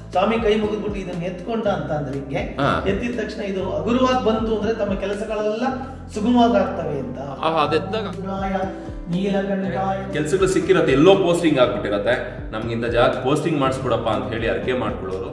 ಸ್ವಾಮಿ ಕೈ ಮುಗಿದ್ಬಿಟ್ಟು ಇದನ್ನ ಎತ್ಕೊಂಡ ಅಂತ ಅಂದ್ರೆ ಹಿಂಗೆ ಹಾ. ಎತ್ತಿದ ತಕ್ಷಣ ಇದು ಹಗುರವಾಗಿ ಬಂತು ಅಂದ್ರೆ ತಮ್ಮ ಕೆಲಸಗಳೆಲ್ಲ ಸುಗಮವಾಗಿ ಆಗ್ತವೆ ಅಂತ ಆ, ಅದೆತ್ತಾಗ ನೀಲಕಂಠಾಯ ಕೆಲ್ಸಗಳು ಸಿಕ್ಕಿರತ್ತೆ ಎಲ್ಲೋ ಪೋಸ್ಟಿಂಗ್ ಆಗ್ಬಿಟ್ಟಿರತ್ತೆ ನಮ್ಗಿಂತ ಜಾಗ ಪೋಸ್ಟಿಂಗ್ ಮಾಡಿಸ್ಕೊಡಪ್ಪ ಅಂತ ಹೇಳಿ ಅರ್ಕೆ ಮಾಡ್ಕೊಳ್ಳೋರು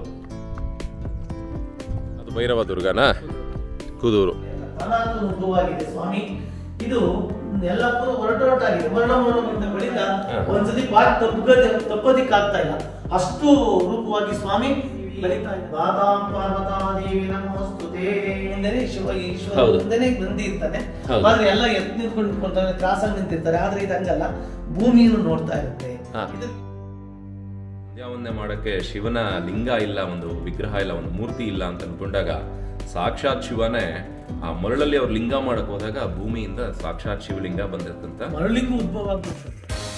ಅದು ಭೈರವ ದುರ್ಗನ ಕುದೂರು ಅನಾಥ ಉದ್ಭವವಾಗಿದೆ ಸ್ವಾಮಿ ಇದು ಎಲ್ಲ ಪೂರ ಹೊರಟೊರಟಾಗಿದೆ ಮರಣ ಮರಣ ಅಂತ ಬಳಿಕ ಒಂದ್ಸತಿ ಬಾಟ್ ತಪ್ಪದೆ ತಪ್ಪೋದಿಕ್ ಆಗ್ತಾ ಇಲ್ಲ ಅಷ್ಟು ರೂಪವಾಗಿ ಸ್ವಾಮಿ ಬೆಳೀತಾ ಇದೆ ಬಾದಾಂ ಪಾರ್ವತಾದೇವಿ ನಮೋಸ್ತುತೇ ಎಂದರೆ ಶಿವ ಈಶ್ವರ ಹೌದು. ಮುಂದೆನೆ ಬಂದಿರ್ತಾನೆ ಹೌದು. ಆದ್ರೆ ಎಲ್ಲ ಎತ್ ನಿಂತ್ಕೊಂಡು ನಿಂತ್ಕೊಂತಾರೆ ಕ್ರಾಸಾಗಿ ನಿಂತಿರ್ತಾರೆ ಆದ್ರೆ ಇದು ಹಂಗಲ್ಲ ಭೂಮಿಯನ್ನು ನೋಡ್ತಾ ಇರುತ್ತೆ ಹಾ. ಇದು ಸಂಧ್ಯಾವಂದನೆ ಮಾಡಕ್ಕೆ ಶಿವನ ಲಿಂಗ ಇಲ್ಲ ಒಂದು ವಿಗ್ರಹ ಇಲ್ಲ ಒಂದು ಮೂರ್ತಿ ಇಲ್ಲ ಅಂತ ಅನ್ಕೊಂಡಾಗ ಸಾಕ್ಷಾತ್ ಶಿವನೇ ಆ ಮರಳಲ್ಲಿ ಅವ್ರು ಲಿಂಗ ಮಾಡಕ್ ಹೋದಾಗ ಭೂಮಿಯಿಂದ ಸಾಕ್ಷಾತ್ ಶಿವಲಿಂಗ ಬಂದಿರ್ತಂತ ಮರಳಿಗೂ ಉದ್ಭವ ಆಗ್ಬಿಡ್ತದೆ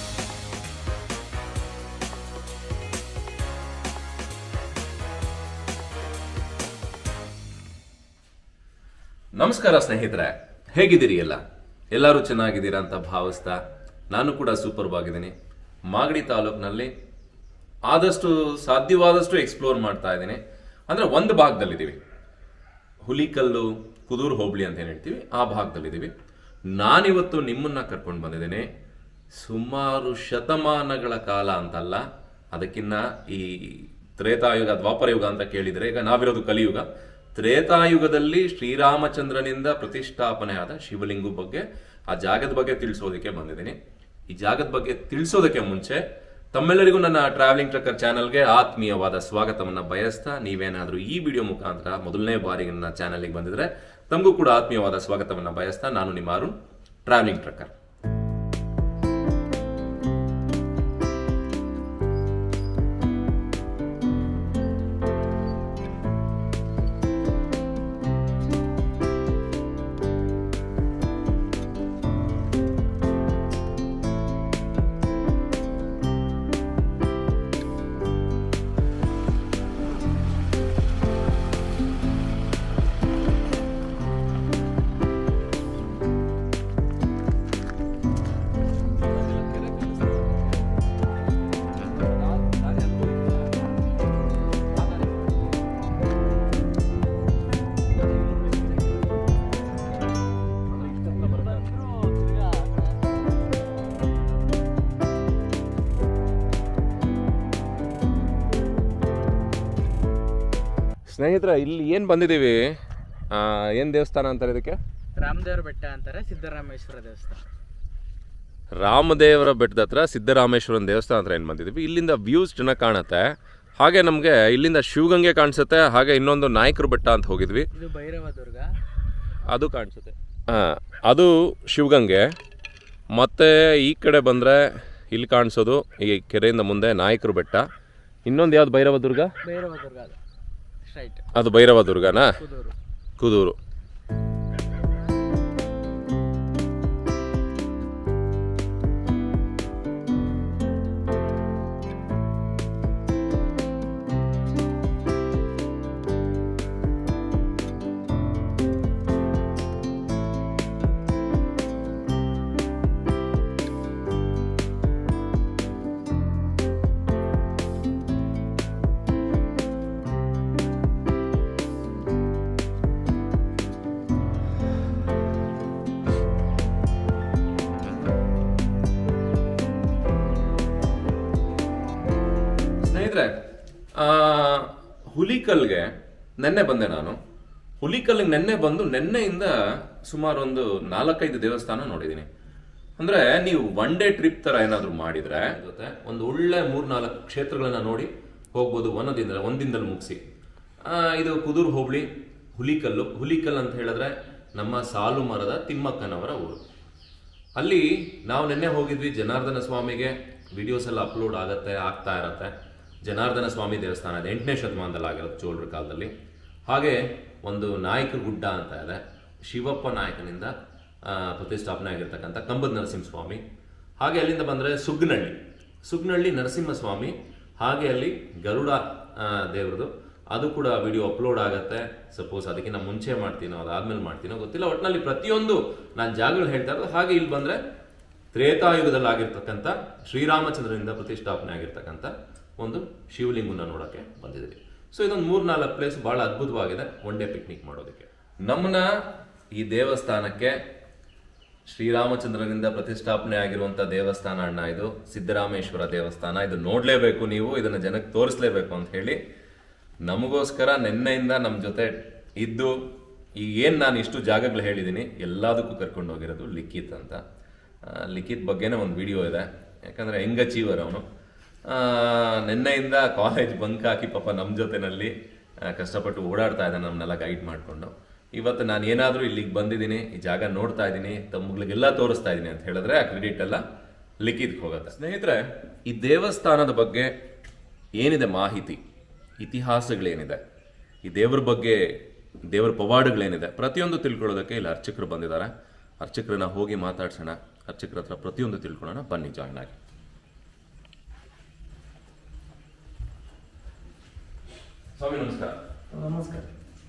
ನಮಸ್ಕಾರ ಸ್ನೇಹಿತರೆ ಹೇಗಿದ್ದೀರಿ ಎಲ್ಲ ಎಲ್ಲರೂ ಚೆನ್ನಾಗಿದ್ದೀರಾ ಅಂತ ಭಾವಿಸ್ತಾ ನಾನು ಕೂಡ ಸೂಪರ್ ಆಗಿದ್ದೀನಿ ಮಾಗಡಿ ತಾಲೂಕಿನಲ್ಲಿ ಆದಷ್ಟು ಸಾಧ್ಯವಾದಷ್ಟು ಎಕ್ಸ್ಪ್ಲೋರ್ ಮಾಡ್ತಾ ಇದ್ದೀನಿ ಅಂದ್ರೆ ಒಂದು ಭಾಗದಲ್ಲಿದ್ದೀವಿ ಹುಲಿಕಲ್ಲು ಕುದೂರು ಹೋಬಳಿ ಅಂತ ಏನು ಹೇಳ್ತೀವಿ ಆ ಭಾಗದಲ್ಲಿದ್ದೀವಿ ನಾನಿವತ್ತು ನಿಮ್ಮನ್ನ ಕರ್ಕೊಂಡು ಬಂದಿದ್ದೇನೆ ಸುಮಾರು ಶತಮಾನಗಳ ಕಾಲ ಅಂತಲ್ಲ ಅದಕ್ಕಿನ್ನ ಈ ತ್ರೇತಾಯುಗ ದ್ವಾಪರಯುಗ ಅಂತ ಕೇಳಿದರೆ ಈಗ ನಾವಿರೋದು ಕಲಿಯುಗ ತ್ರೇತಾಯುಗದಲ್ಲಿ ಶ್ರೀರಾಮಚಂದ್ರನಿಂದ ಪ್ರತಿಷ್ಠಾಪನೆ ಆದ ಶಿವಲಿಂಗು ಬಗ್ಗೆ ಆ ಜಾಗದ ಬಗ್ಗೆ ತಿಳಿಸೋದಕ್ಕೆ ಬಂದಿದ್ದೀನಿ ಈ ಜಾಗದ ಬಗ್ಗೆ ತಿಳಿಸೋದಕ್ಕೆ ಮುಂಚೆ ತಮ್ಮೆಲ್ಲರಿಗೂ ನನ್ನ ಟ್ರಾವೆಲಿಂಗ್ ಟ್ರಕ್ಕರ್ ಚಾನಲ್ಗೆ ಆತ್ಮೀಯವಾದ ಸ್ವಾಗತವನ್ನ ಬಯಸ್ತಾ ನೀವೇನಾದ್ರೂ ಈ ವಿಡಿಯೋ ಮುಖಾಂತರ ಮೊದಲನೇ ಬಾರಿಗೆ ನನ್ನ ಚಾನಲ್ಗೆ ಬಂದಿದ್ರೆ ತಮಗೂ ಕೂಡ ಆತ್ಮೀಯವಾದ ಸ್ವಾಗತವನ್ನ ಬಯಸ್ತಾ ನಾನು ನಿಮ್ಮ ಅರುಣ್ ಟ್ರಾವೆಲಿಂಗ್ ಟ್ರಕ್ಕರ್ ಸ್ನೇಹಿತರೆ ಇಲ್ಲಿ ಏನು ಬಂದಿದ್ದೀವಿ ಏನು ದೇವಸ್ಥಾನ ಅಂತಾರೆ ಇದಕ್ಕೆ ರಾಮದೇವ್ರ ಬೆಟ್ಟ ಅಂತಾರೆ ಸಿದ್ದರಾಮೇಶ್ವರ ದೇವಸ್ಥಾನ ರಾಮದೇವರ ಬೆಟ್ಟದ ಹತ್ರ ಸಿದ್ದರಾಮೇಶ್ವರನ ದೇವಸ್ಥಾನ ಹತ್ರ ಏನು ಬಂದಿದ್ದೀವಿ ಇಲ್ಲಿಂದ ವ್ಯೂಸ್ ಚೆನ್ನಾಗಿ ಕಾಣುತ್ತೆ ಹಾಗೆ ನಮಗೆ ಇಲ್ಲಿಂದ ಶಿವಗಂಗೆ ಕಾಣಿಸುತ್ತೆ ಹಾಗೆ ಇನ್ನೊಂದು ನಾಯಕರ ಬೆಟ್ಟ ಅಂತ ಹೋಗಿದ್ವಿ ಇದು ಭೈರವ ದುರ್ಗ ಅದು ಕಾಣಿಸುತ್ತೆ ಹಾಂ ಅದು ಶಿವಗಂಗೆ ಮತ್ತು ಈ ಕಡೆ ಬಂದರೆ ಇಲ್ಲಿ ಕಾಣಿಸೋದು ಈ ಕೆರೆಯಿಂದ ಮುಂದೆ ನಾಯಕರು ಬೆಟ್ಟ ಇನ್ನೊಂದು ಯಾವ್ದು ಭೈರವ ದುರ್ಗ ಭೈರವ ದುರ್ಗ ಅದು ಸ್ಟ್ರೈಟ್ ಅದು ಭೈರವ ದುರ್ಗನಾ ಕುದೂರು ಕುದೂರು ಸ್ನೇಹಿತರೆ ಆ, ಹುಲಿಕಲ್ಗೆ ನೆನ್ನೆ ಬಂದೆ ನಾನು ಹುಲಿಕಲ್ಗೆ ನೆನ್ನೆ ಬಂದು ನೆನ್ನೆಯಿಂದ ಸುಮಾರು ಒಂದು ನಾಲ್ಕೈದು ದೇವಸ್ಥಾನ ನೋಡಿದ್ದೀನಿ ಅಂದ್ರೆ ನೀವು ಒನ್ ಡೇ ಟ್ರಿಪ್ ತರ ಏನಾದ್ರು ಮಾಡಿದ್ರೆ ಜೊತೆ ಒಂದು ಒಳ್ಳೆ ಮೂರ್ನಾಲ್ಕು ಕ್ಷೇತ್ರಗಳನ್ನ ನೋಡಿ ಹೋಗ್ಬೋದು ಒಂದೊಂದಿಂದ ಒಂದಿಂದಲೂ ಮುಗಿಸಿ ಇದು ಕುದೂರು ಹೋಬಳಿ ಹುಲಿಕಲ್ಲು ಹುಲಿಕಲ್ ಅಂತ ಹೇಳಿದ್ರೆ ನಮ್ಮ ಸಾಲು ಮರದ ತಿಮ್ಮಕ್ಕನವರ ಊರು ಅಲ್ಲಿ ನಾವು ನಿನ್ನೆ ಹೋಗಿದ್ವಿ ಜನಾರ್ದನ ಸ್ವಾಮಿಗೆ ವಿಡಿಯೋಸ್ ಎಲ್ಲ ಅಪ್ಲೋಡ್ ಆಗತ್ತೆ ಆಗ್ತಾ ಇರತ್ತೆ ಜನಾರ್ದನ ಸ್ವಾಮಿ ದೇವಸ್ಥಾನ ಇದೆ ಎಂಟನೇ ಶತಮಾನದಲ್ಲಿ ಆಗಿರುತ್ತೆ ಚೋಳರ ಕಾಲದಲ್ಲಿ ಹಾಗೆ ಒಂದು ನಾಯಕ ಗುಡ್ಡ ಅಂತ ಇದೆ ಶಿವಪ್ಪ ನಾಯಕನಿಂದ ಆ, ಪ್ರತಿಷ್ಠಾಪನೆ ಆಗಿರ್ತಕ್ಕಂಥ ಕಂಬದ ನರಸಿಂಹಸ್ವಾಮಿ ಹಾಗೆ ಅಲ್ಲಿಂದ ಬಂದರೆ ಸುಗ್ನಳ್ಳಿ ಸುಗ್ನಳ್ಳಿ ನರಸಿಂಹಸ್ವಾಮಿ ಹಾಗೆ ಅಲ್ಲಿ ಗರುಡ ಆ, ದೇವ್ರದ್ದು ಅದು ಕೂಡ ವಿಡಿಯೋ ಅಪ್ಲೋಡ್ ಆಗತ್ತೆ ಸಪೋಸ್ ಅದಕ್ಕಿಂತ ಮುಂಚೆ ಮಾಡ್ತೀನೋ ಅದಾದ್ಮೇಲೆ ಮಾಡ್ತೀನೋ ಗೊತ್ತಿಲ್ಲ ಒಟ್ಟಿನಲ್ಲಿ ಪ್ರತಿಯೊಂದು ನಾನು ಜಾಗಗಳು ಹೇಳ್ತಾ ಇರೋದು ಹಾಗೆ ಇಲ್ಲಿ ಬಂದ್ರೆ ತ್ರೇತಾಯುಗದಲ್ಲಿ ಆಗಿರ್ತಕ್ಕಂಥ ಶ್ರೀರಾಮಚಂದ್ರನಿಂದ ಪ್ರತಿಷ್ಠಾಪನೆ ಆಗಿರ್ತಕ್ಕಂಥ ಒಂದು ಶಿವಲಿಂಗನ ನೋಡಕ್ಕೆ ಬಂದಿದ್ದೀವಿ ಸೊ ಇದೊಂದು ಮೂರ್ನಾಲ್ಕು ಪ್ಲೇಸ್ ಬಹಳ ಅದ್ಭುತವಾಗಿದೆ ಒನ್ ಡೇ ಪಿಕ್ನಿಕ್ ಮಾಡೋದಕ್ಕೆ ನಮ್ಮನ್ನ ಈ ದೇವಸ್ಥಾನಕ್ಕೆ ಶ್ರೀರಾಮಚಂದ್ರನಿಂದ ಪ್ರತಿಷ್ಠಾಪನೆ ಆಗಿರುವಂತ ದೇವಸ್ಥಾನ ಅಣ್ಣ ಇದು ಸಿದ್ದರಾಮೇಶ್ವರ ದೇವಸ್ಥಾನ ಇದು ನೋಡ್ಲೇಬೇಕು ನೀವು ಇದನ್ನ ಜನಕ್ಕೆ ತೋರಿಸ್ಲೇಬೇಕು ಅಂತ ಹೇಳಿ ನಮಗೋಸ್ಕರ ನಿನ್ನೆಯಿಂದ ನಮ್ಮ ಜೊತೆ ಇದ್ದು ಈಗ ಏನ್ ನಾನು ಇಷ್ಟು ಜಾಗಗಳು ಹೇಳಿದ್ದೀನಿ ಎಲ್ಲದಕ್ಕೂ ಕರ್ಕೊಂಡು ಹೋಗಿರೋದು ಲಿಖಿತ್ ಅಂತ ಆ, ಲಿಖಿತ್ ಬಗ್ಗೆನೇ ಒಂದು ವಿಡಿಯೋ ಇದೆ ಯಾಕಂದ್ರೆ ಹೆಂಗ್ ಅಚೀವರ್ ಅವನು ನಿನ್ನೆಯಿಂದ ಕಾಲೇಜ್ ಬಂಕ್ ಹಾಕಿ ಪಾಪ ನಮ್ಮ ಜೊತೆನಲ್ಲಿ ಆ, ಕಷ್ಟಪಟ್ಟು ಓಡಾಡ್ತಾ ಇದ್ದಾನೆ ನಮ್ಮನ್ನೆಲ್ಲ ಗೈಡ್ ಮಾಡಿಕೊಂಡು ಇವತ್ತು ನಾನು ಏನಾದರೂ ಇಲ್ಲಿಗೆ ಬಂದಿದ್ದೀನಿ ಈ ಜಾಗ ನೋಡ್ತಾ ಇದ್ದೀನಿ ತಮ್ಮಗಳಿಗೆಲ್ಲ ತೋರಿಸ್ತಾ ಇದ್ದೀನಿ ಅಂತ ಹೇಳಿದ್ರೆ ಆ ಕ್ರೆಡಿಟ್ ಎಲ್ಲ ಲಿಖಿತ್ಗೆ ಹೋಗುತ್ತೆ ಸ್ನೇಹಿತರೆ ಈ ದೇವಸ್ಥಾನದ ಬಗ್ಗೆ ಏನಿದೆ ಮಾಹಿತಿ ಇತಿಹಾಸಗಳೇನಿದೆ ಈ ದೇವ್ರ ಬಗ್ಗೆ ದೇವರ ಪವಾಡಗಳೇನಿದೆ ಪ್ರತಿಯೊಂದು ತಿಳ್ಕೊಳ್ಳೋದಕ್ಕೆ ಇಲ್ಲಿ ಅರ್ಚಕರು ಬಂದಿದ್ದಾರೆ ಅರ್ಚಕರನ್ನ ಹೋಗಿ ಮಾತಾಡ್ಸೋಣ ಅರ್ಚಕರ ಹತ್ರ ಪ್ರತಿಯೊಂದು ತಿಳ್ಕೊಳ್ಳೋಣ ಬನ್ನಿ ಜಾಯ್ನ್ ಆಗಿ ಸ್ವಾಮಿ ನಮಸ್ಕಾರ ನಮಸ್ಕಾರ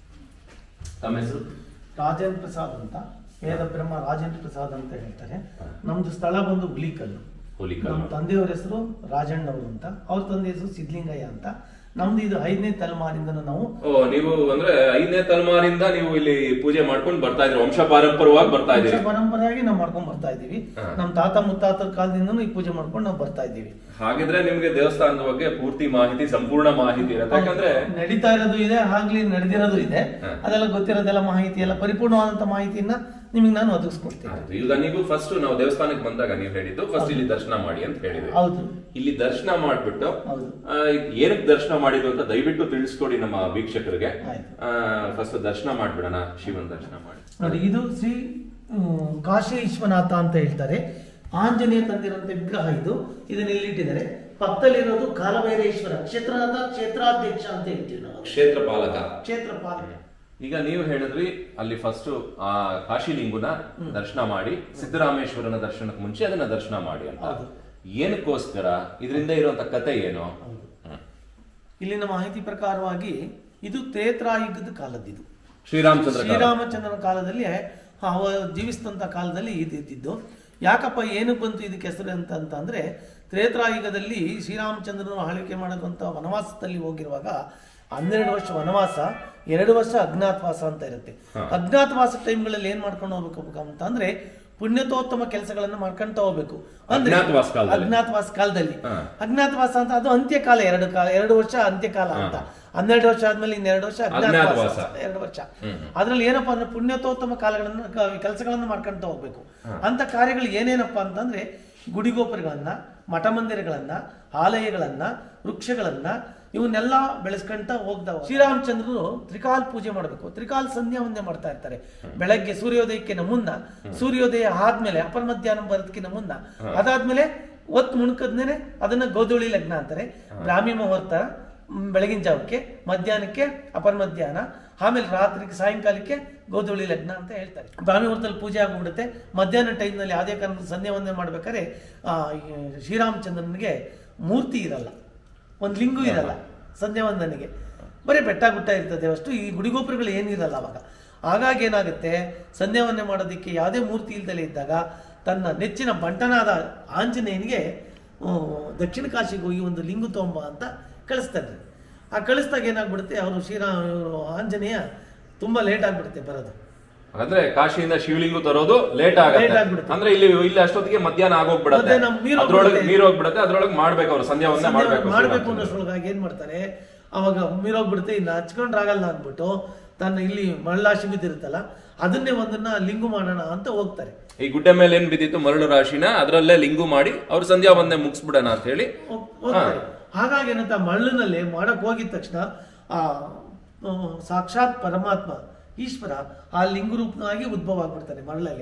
ತಮ್ಮ ಹೆಸರು ರಾಜೇಂದ್ರ ಪ್ರಸಾದ್ ಅಂತ ವೇದ ಬ್ರಹ್ಮ ರಾಜೇಂದ್ರ ಪ್ರಸಾದ್ ಅಂತ ಹೇಳ್ತಾರೆ ನಮ್ದು ಸ್ಥಳ ಬಂದು ಹುಲಿಕಲ್ಲು ಹುಲಿಕಲ್ಲು. ನಮ್ಮ ತಂದೆಯವರ ಹೆಸರು ರಾಜಣ್ಣವರು ಅಂತ ಅವ್ರ ತಂದೆ ಹೆಸರು ಸಿದ್ಲಿಂಗಯ್ಯ ಅಂತ ನಮ್ದು ಇದು ಐದನೇ ತಲೆಮಾರಿಂದ ನಾವು ಓ ನೀವು ಅಂದ್ರೆ ಐದನೇ ತಲೆಮಾರಿಂದ ನೀವು ಇಲ್ಲಿ ಪೂಜೆ ಮಾಡ್ಕೊಂಡು ಬರ್ತಾ ಇದ್ರಿ ವಂಶ ಪಾರಂಪರವಾಗಿ ಬರ್ತಾ ವಂಶ ಇದ್ದೀರಿ ಪರಂಪರೆಯಾಗಿ ನಾವು ಮಾಡ್ಕೊಂಡ್ ಬರ್ತಾ ಇದೀವಿ ಹಾ. ನಮ್ಮ ತಾತ ಮುತ್ತಾತರ ಕಾಲದಿಂದನೂ ಈ ಪೂಜೆ ಮಾಡ್ಕೊಂಡು ನಾವು ಬರ್ತಾ ಇದ್ದೀವಿ ಹಾಗಿದ್ರೆ ನಿಮ್ಗೆ ದೇವಸ್ಥಾನದ ಬಗ್ಗೆ ಪೂರ್ತಿ ಮಾಹಿತಿ ಸಂಪೂರ್ಣ ಮಾಹಿತಿ ಇರುತ್ತೆ ಯಾಕಂದ್ರೆ ನಡೀತಾ ಇರೋದು ಇದೆ ಆಗ್ಲಿ ನಡೆದಿರೋದು ಇದೆ ಹಾ. ಅದೆಲ್ಲ ಗೊತ್ತಿರೋದೆಲ್ಲ ಮಾಹಿತಿ ಎಲ್ಲ ಪರಿಪೂರ್ಣವಾದಂತ ಮಾಹಿತಿಯನ್ನ ನಿಮಗೆ ನಾನು ಒದಗಿಸ್ಕೊಡ್ತೀನಿ ಆಯ್ತು. ಈಗ ನೀವು ಫಸ್ಟ್ ನಾವು ದೇವಸ್ಥಾನಕ್ಕೆ ಬಂದಾಗ ನೀವು ಹೇಳಿದ್ದು ಫಸ್ಟ್ ಇಲ್ಲಿ ದರ್ಶನ ಮಾಡಿ ಅಂತ ಹೇಳಿದ್ರಿ ಹೌದು ಇಲ್ಲಿ ದರ್ಶನ ಮಾಡ್ಬಿಟ್ಟು ಹೌದು. ಆ, ಏನಕ್ಕೆ ದರ್ಶನ ಮಾಡಿದ್ರು ಅಂತ ದಯವಿಟ್ಟು ತಿಳಿಸ್ಕೊಡಿ ನಮ್ಮ ವೀಕ್ಷಕರಿಗೆ ಆಯ್ತು. ಫಸ್ಟ್ ದರ್ಶನ ಮಾಡ್ಬಿಡೋಣ ಶಿವನ್ ದರ್ಶನ ಮಾಡಿ ನೋಡಿ ಇದು ಶ್ರೀ ಹ್ಮ್, ಕಾಶಿ ವಿಶ್ವನಾಥ ಅಂತ ಹೇಳ್ತಾರೆ ಆಂಜನೇಯ ತಂದಿರುವಂತ ವಿಗ್ರಹ ಇದು ಇದನ್ನ ಇಲ್ಲಿಟ್ಟಿದ್ದಾರೆ ಪಕ್ಕದಲ್ಲಿರೋದು ಕಾಲಭೈರೇಶ್ವರ ಕ್ಷೇತ್ರನಾಥ ಕ್ಷೇತ್ರಾಧ್ಯಕ್ಷ ಅಂತ ಹೇಳ್ತೀವಿ ನಾವು ಕ್ಷೇತ್ರ ಪಾಲಕ ಕ್ಷೇತ್ರ ಪಾಲಕ ಈಗ ನೀವು ಹೇಳಿದ್ರಿ ಅಲ್ಲಿ ಫಸ್ಟ್ ಆ ಕಾಶಿಲಿಂಗುನ ದರ್ಶನ ಮಾಡಿ ಸಿದ್ದರಾಮೇಶ್ವರನ ದರ್ಶನಕ್ಕೆ ಮುಂಚೆ ಅದನ್ನ ದರ್ಶನ ಮಾಡಿ ಅಂತ ಹೌದು. ಏನಕ್ಕೋಸ್ಕರ ಇದರಿಂದ ಇರುವಂತ ಕತೆ ಏನು ಹ್ಮ್. ಇಲ್ಲಿನ ಮಾಹಿತಿ ಪ್ರಕಾರವಾಗಿ ಇದು ತ್ರೇತ್ರಾಯುಗದ ಕಾಲದ್ದಿದು ಶ್ರೀರಾಮಚಂದ್ರ ಕಾಲ. ಶ್ರೀರಾಮಚಂದ್ರನ ಕಾಲದಲ್ಲಿ ಅವ ಜೀವಿಸಿದಂಥ ಕಾಲದಲ್ಲಿ ಇದು ಇದ್ದಿದ್ದು ಯಾಕಪ್ಪ ಏನಕ್ಕೆ ಬಂತು ಇದಕ್ಕೆ ಹೆಸರು ಅಂತ ಅಂತ ಅಂದ್ರೆ ತ್ರೇತ್ರಾಯುಗದಲ್ಲಿ ಶ್ರೀರಾಮಚಂದ್ರನು ಆಳ್ವಿಕೆ ಮಾಡಿದಂಥ ವನವಾಸದಲ್ಲಿ ಹೋಗಿರುವಾಗ ಹನ್ನೆರಡು ವರ್ಷ ವನವಾಸ ಎರಡು ವರ್ಷ ಅಜ್ಞಾತವಾಸ ಅಂತ ಇರುತ್ತೆ ಅಜ್ಞಾತವಾಸ ಟೈಮ್ಗಳಲ್ಲಿ ಏನ್ ಮಾಡ್ಕೊಂಡು ಹೋಗ್ಬೇಕು ಅಂತ ಅಂದ್ರೆ ಪುಣ್ಯತೋತ್ತಮ ಕೆಲಸಗಳನ್ನ ಮಾಡ್ಕೊಂತ ಹೋಗ್ಬೇಕು ಅಂದ್ರೆ ಅಜ್ಞಾತವಾಸ ಕಾಲದಲ್ಲಿ. ಅಜ್ಞಾತವಾಸ ಕಾಲದಲ್ಲಿ ಹಾ. ಅಜ್ಞಾತವಾಸ ಅಂತ ಅದು ಅಂತ್ಯಕಾಲ ಎರಡು ಕಾಲ ಎರಡು ವರ್ಷ ಅಂತ್ಯಕಾಲ ಅಂತ ಹನ್ನೆರಡು ವರ್ಷ ಆದ್ಮೇಲೆ ಇನ್ನೆರಡು ವರ್ಷ ಅಜ್ಞಾತವಾಸ ಅಜ್ಞಾತವಾಸ. ಎರಡು ವರ್ಷ ಅದ್ರಲ್ಲಿ ಏನಪ್ಪಾ ಅಂದ್ರೆ ಪುಣ್ಯತೋತ್ತಮ ಕಾಲಗಳನ್ನ ಕ- ಕೆಲಸಗಳನ್ನ ಮಾಡ್ಕೊಂತ ಹೋಗ್ಬೇಕು ಅಂತ ಕಾರ್ಯಗಳು ಏನೇನಪ್ಪಾ ಅಂತಂದ್ರೆ ಗುಡಿಗೋಪುರಗಳನ್ನ ಮಠ ಮಂದಿರಗಳನ್ನ ಆಲಯಗಳನ್ನ ವೃಕ್ಷಗಳನ್ನ ಇವನ್ನೆಲ್ಲ ಬೆಳೆಸ್ಕೊಂತ ಹೋಗ್ದವ ಶ್ರೀರಾಮಚಂದ್ರರು ತ್ರಿಕಾಲ್ ಪೂಜೆ ಮಾಡಬೇಕು ತ್ರಿಕಾಲ್ ಸಂಧ್ಯಾ ವಂದನೆ ಮಾಡ್ತಾ ಇರ್ತಾರೆ ಬೆಳಗ್ಗೆ ಸೂರ್ಯೋದಯಕ್ಕಿಂತ ಮುನ್ನ ಸೂರ್ಯೋದಯ ಆದ್ಮೇಲೆ ಅಪರ ಮಧ್ಯಾಹ್ನ ಬರೋದಕ್ಕಿಂತ ಮುನ್ನ ಅದಾದ್ಮೇಲೆ ಒತ್ತು ಮುಣಕದ್ಮೇಲೆ ಅದನ್ನ ಗೋಧೂಳಿ ಲಗ್ನ ಅಂತಾರೆ ಬ್ರಾಹ್ಮಿ ಮುಹೂರ್ತ ಮ್, ಬೆಳಗಿನ ಜಾವಕ್ಕೆ ಮಧ್ಯಾಹ್ನಕ್ಕೆ ಅಪರ ಮಧ್ಯಾಹ್ನ ಆಮೇಲೆ ರಾತ್ರಿಗೆ ಸಾಯಂಕಾಲಕ್ಕೆ ಗೋಧೂಳಿ ಲಗ್ನ ಅಂತ ಹೇಳ್ತಾರೆ ಬ್ರಾಹ್ಮಿ ಮುಹೂರ್ತದಲ್ಲಿ ಪೂಜೆ ಆಗ್ಬಿಡುತ್ತೆ ಮಧ್ಯಾಹ್ನ ಟೈಮ್ನಲ್ಲಿ ಯಾವುದೇ ಕಾರಣದ ಸಂಧ್ಯಾ ವಂದನೆ ಮಾಡ್ಬೇಕಾದ್ರೆ ಆ, ಈ ಶ್ರೀರಾಮಚಂದ್ರನಿಗೆ ಮೂರ್ತಿ ಇರಲ್ಲ ಒಂದು ಲಿಂಗು ಇರಲ್ಲ ಸಂಧ್ಯಾ ವಂದನೆಗೆ ಬರೀ ಬೆಟ್ಟ ಗುಟ್ಟ ಇರ್ತದೆ ಅಷ್ಟು ಈ ಗುಡಿಗೋಪುರಗಳು ಏನಿರಲ್ಲ ಅವಾಗ ಹಾಗಾಗಿ ಏನಾಗುತ್ತೆ ಸಂಧ್ಯಾ ವಂದನೆ ಮಾಡೋದಕ್ಕೆ ಯಾವುದೇ ಮೂರ್ತಿ ಇಲ್ದಲೇ ಇದ್ದಾಗ ತನ್ನ ನೆಚ್ಚಿನ ಬಂಟನಾದ ಆಂಜನೇಯನಿಗೆ ಆ, ದಕ್ಷಿಣ ಕಾಶಿಗೆ ಹೋಗಿ ಒಂದು ಲಿಂಗು ತೊಂಬ ಅಂತ ಕಳಿಸ್ತಾರೆ ಆ ಕಳಿಸ್ದಾಗ ಏನಾಗ್ಬಿಡುತ್ತೆ ಅವರು ಶ್ರೀರಾಮ ಇವರು ಆಂಜನೇಯ ತುಂಬಾ ಲೇಟ್ ಆಗ್ಬಿಡುತ್ತೆ ಬರೋದು ಹಾಗಾದ್ರೆ ಕಾಶಿಯಿಂದ ಶಿವಲಿಂಗು ತರೋದು ಲೇಟ್ Late ಆಗುತ್ತೆ ಆಗ್ಬಿಡುತ್ತೆ. ಅಂದ್ರೆ ಇಲ್ಲಿ ಇಲ್ಲಿ ಅಷ್ಟೊತ್ತಿಗೆ ಮಧ್ಯಾಹ್ನ ಆಗೋಗ್ಬಿಡತ್ತೆ ಮಧ್ಯಾಹ್ನ ಮೀರ್ ಅದ್ರೊಳಗೆ ಹೋಗ್ಬಿಡುತ್ತೆ. ನೀರ್ ಹೋಗ್ಬಿಡತ್ತೆ ಅದ್ರೊಳಗೆ ಮಾಡ್ಬೇಕು ಅವ್ರು ಸಂಧ್ಯಾ ವಂದನೆ ಮಾಡ್ಬೇಕು ಮಾಡಬೇಕು ಶ್ರೀರಾಮಚಂದ್ರ. ಅನ್ನೋಷ್ರೊಳಗಾಗಿ ಏನ್ ಮಾಡ್ತಾರೆ ಅವಾಗ ಮೀರೋಗ್ಬಿಡುತ್ತೆ ಇನ್ನು ಹಚ್ಕೊಂಡ್ರಾಗಲ್ಲ ಅಂದ್ಬಿಟ್ಟು ತನ್ನ ಇಲ್ಲಿ ಮರಳಾಶಿ ಬಿದ್ದಿರುತ್ತಲ್ಲ ಅದನ್ನೇ ಒಂದನ್ನ ಲಿಂಗು ಮಾಡೋಣ ಅಂತ ಹೋಗ್ತಾರೆ ಈ ಗುಡ್ಡೆ ಮೇಲೆ ಏನ್ ಬಿದ್ದಿತ್ತು ಮರಳು ರಾಶಿನ ಅದ್ರಲ್ಲೇ ಲಿಂಗು ಮಾಡಿ ಅವ್ರು ಸಂಧ್ಯಾ ವಂದನೆ ಮುಗಿಸ್ಬಿಡೋಣ ಅಂತ ಹೇಳಿ ಹೋಗ್- ಹೋಗ್ತಾರೆ ಹಾಗಾಗಿ ಏನಂತ ಮರಳಿನಲ್ಲಿ ಮಾಡಕ್ ಹೋಗಿದ ತಕ್ಷಣ ಆ ಆ, ಸಾಕ್ಷಾತ್ ಪರಮಾತ್ಮ ಈಶ್ವರ ಆ ಲಿಂಗ ರೂಪನಾಗಿ ಉದ್ಭವ ಆಗ್ಬಿಡ್ತಾನೆ ಮರಳಲ್ಲಿ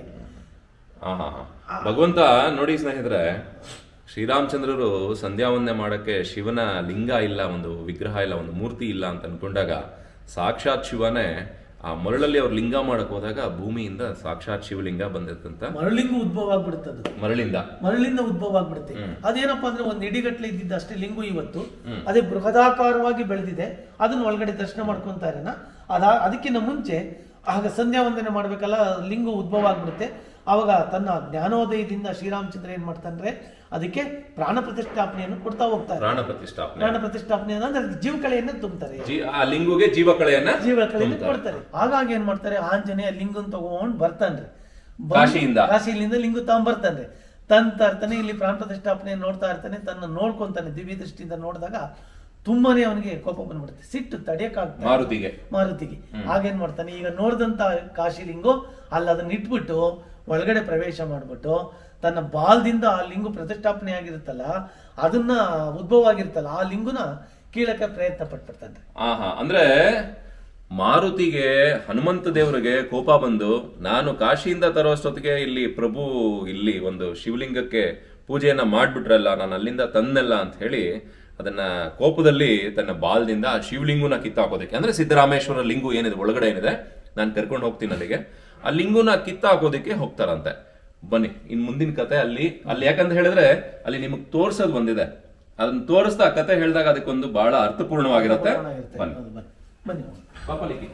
ಆ, ಹಾ, ಹಾ. ಭಗವಂತ ನೋಡಿ ಸ್ನೇಹಿತರೆ ಶ್ರೀರಾಮಚಂದ್ರರು ಸಂಧ್ಯಾ ವಂದನೆ ಮಾಡಕ್ಕೆ ಶಿವನ ಲಿಂಗ ಇಲ್ಲ ಒಂದು ವಿಗ್ರಹ ಇಲ್ಲ ಒಂದು ಮೂರ್ತಿ ಇಲ್ಲ ಅಂತ ಅನ್ಕೊಂಡಾಗ ಸಾಕ್ಷಾತ್ ಶಿವನೇ ಆ ಮರಳಲ್ಲಿ ಅವ್ರು ಲಿಂಗ ಮಾಡಕ್ ಹೋದಾಗ ಭೂಮಿಯಿಂದ ಸಾಕ್ಷಾತ್ ಶಿವಲಿಂಗ ಬಂದಿರ್ತಂತ ಮರಳಿಂಗು ಉದ್ಭವ ಆಗ್ಬಿಡುತ್ತೆ ಅದು ಮರಳಿಂದ ಮರಳಿಂದ ಉದ್ಭವ ಆಗ್ಬಿಡುತ್ತೆ ಅದೇನಪ್ಪಾ ಅಂದ್ರೆ ಒಂದು ಇಡಿಗಟ್ಲೆ ಇದ್ದಿದ್ದ ಅಷ್ಟೇ ಲಿಂಗು ಇವತ್ತು ಅದೇ ಬೃಹದಾಕಾರವಾಗಿ ಬೆಳೆದಿದೆ ಅದನ್ನ ಒಳಗಡೆ ದರ್ಶನ ಮಾಡ್ಕೊಂತ ಇರೋಣ ಅದಾ ಅದಕ್ಕಿಂತ ಮುಂಚೆ ಆಗ ಸಂಧ್ಯಾ ವಂದನೆ ಮಾಡ್ಬೇಕಲ್ಲ ಲಿಂಗು ಉದ್ಭವ ಆಗ್ಬಿಡುತ್ತೆ ಅವಾಗ ತನ್ನ ಜ್ಞಾನೋದಯದಿಂದ ಶ್ರೀರಾಮಚಂದ್ರ ಏನ್ ಮಾಡ್ತಾನೆ ಅದಕ್ಕೆ ಪ್ರಾಣ ಪ್ರತಿಷ್ಠಾಪನೆಯನ್ನು ಕೊಡ್ತಾ ಹೋಗ್ತಾರೆ ಪ್ರಾಣ ಪ್ರತಿಷ್ಠಾಪನೆ ಪ್ರಾಣ ಪ್ರತಿಷ್ಠಾಪನೆ ಅಂದ್ರೆ ಜೀವಕಳೆಯನ್ನ ತುಂಬುತ್ತಾರೆ ಜೀ- ಆ ಲಿಂಗುಗೆ ಜೀವಕಳೆಯನ್ನ ಜೀವಕಳೆಯನ್ನು ತುಂಬ್ತಾರೆ. ಕೊಡ್ತಾರೆ ಹಾಗಾಗಿ ಏನ್ ಮಾಡ್ತಾರೆ ಆಂಜನೇಯ ಲಿಂಗನ್ ತಗೊಂಡ್ ಬರ್ತಾನ್ರಿ ಬಂದ್- ಕಾಶಿಯಿಂದ. ಕಾಶಿಯಿಂದ ಲಿಂಗು ತಗೊಂಡ್ಬರ್ತಾನೆ ತನ್ ತರ್ತಾನೆ ಇಲ್ಲಿ ಪ್ರಾಣ ಪ್ರತಿಷ್ಠಾಪನೆ ನೋಡ್ತಾ ಇರ್ತಾನೆ ತನ್ನ ನೋಡ್ಕೊಂತಾನೆ ದಿವ್ಯ ದೃಷ್ಟಿಯಿಂದ ನೋಡಿದಾಗ ತುಂಬಾನೇ ಅವನಿಗೆ ಕೋಪ ಬಂದ್ಬಿಡುತ್ತೆ ಸಿಟ್ಟು ತಡೆಯಕ್ಕಾಗ್ತಾ ಮಾರುತಿಗೆ ಮಾರುತಿಗೆ ಆಗೇನ್ ಮಾಡ್ತಾನೆ ಈಗ ನೋಡಿದಂತ ಕಾಶಿಲಿಂಗು ಅಲ್ಲಿ ಅದನ್ನ ಇಟ್ಬಿಟ್ಟು ಒಳಗಡೆ ಪ್ರವೇಶ ಮಾಡ್ಬಿಟ್ಟು ತನ್ನ ಬಾಲ್ದಿಂದ ಆ ಲಿಂಗು ಪ್ರತಿಷ್ಠಾಪನೆ ಆಗಿರುತ್ತಲ್ಲ ಅದನ್ನ ಉದ್ಭವ ಆಗಿರುತ್ತಲ್ಲ ಆ ಲಿಂಗುನ ಕೀಳಕ್ಕೆ ಪ್ರಯತ್ನ ಪಟ್ಬಿಡ್ತಾನೆ ಆಹಾ ಅಂದ್ರೆ ಮಾರುತಿಗೆ ಹನುಮಂತ ದೇವರಿಗೆ ಕೋಪ ಬಂದು ನಾನು ಕಾಶಿಯಿಂದ ತರೋಷ್ಟೊತ್ತಿಗೆ ಇಲ್ಲಿ ಪ್ರಭು ಇಲ್ಲಿ ಒಂದು ಶಿವಲಿಂಗಕ್ಕೆ ಪೂಜೆಯನ್ನ ಮಾಡ್ಬಿಟ್ರಲ್ಲ ನಾನು ಅಲ್ಲಿಂದ ತಂದೆಲ್ಲ ಅಂತ ಹೇಳಿ ಅದನ್ನ ಕೋಪದಲ್ಲಿ ತನ್ನ ಬಾಲ್ದಿಂದ ಆ ಶಿವಲಿಂಗುನ ಕಿತ್ತಾಕೋದಕ್ಕೆ ಅಂದ್ರೆ ಸಿದ್ದರಾಮೇಶ್ವರ ಲಿಂಗು ಏನಿದೆ ಒಳಗಡೆ ಏನಿದೆ ನಾನು ಕರ್ಕೊಂಡು ಹೋಗ್ತೀನಿ ಅಲ್ಲಿಗೆ ಆ ಲಿಂಗುನ ಕಿತ್ತಾಕೋದಕ್ಕೆ ಹೋಗ್ತಾರಂತೆ ಬನ್ನಿ ಇನ್ ಮುಂದಿನ ಕತೆ ಅಲ್ಲಿ ಅಲ್ಲಿ ಯಾಕಂತ ಹೇಳಿದ್ರೆ ಅಲ್ಲಿ ನಿಮಗ್ ತೋರ್ಸೋದ್ ಬಂದಿದೆ ಅದನ್ನ ತೋರಿಸ್ತಾ ಆ ಕತೆ ಹೇಳಿದಾಗ ಅದಕ್ಕೊಂದು ಬಹಳ ಅರ್ಥಪೂರ್ಣವಾಗಿರುತ್ತೆ ಇರುತ್ತೆ. ಬನ್ನಿ ಹೌದು, ಬನ್ನಿ ಬನ್ನಿ ಹೋಗೋಣ. ಪಾಪ ಲಿಖಿ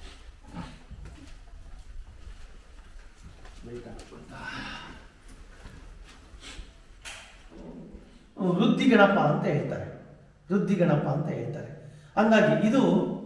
ವೃದ್ಧಿ ಗಣಪ ಅಂತ ಹೇಳ್ತಾರೆ ವೃದ್ಧಿ ಗಣಪ ಅಂತ ಹೇಳ್ತಾರೆ ಹಂಗಾಗಿ ಇದು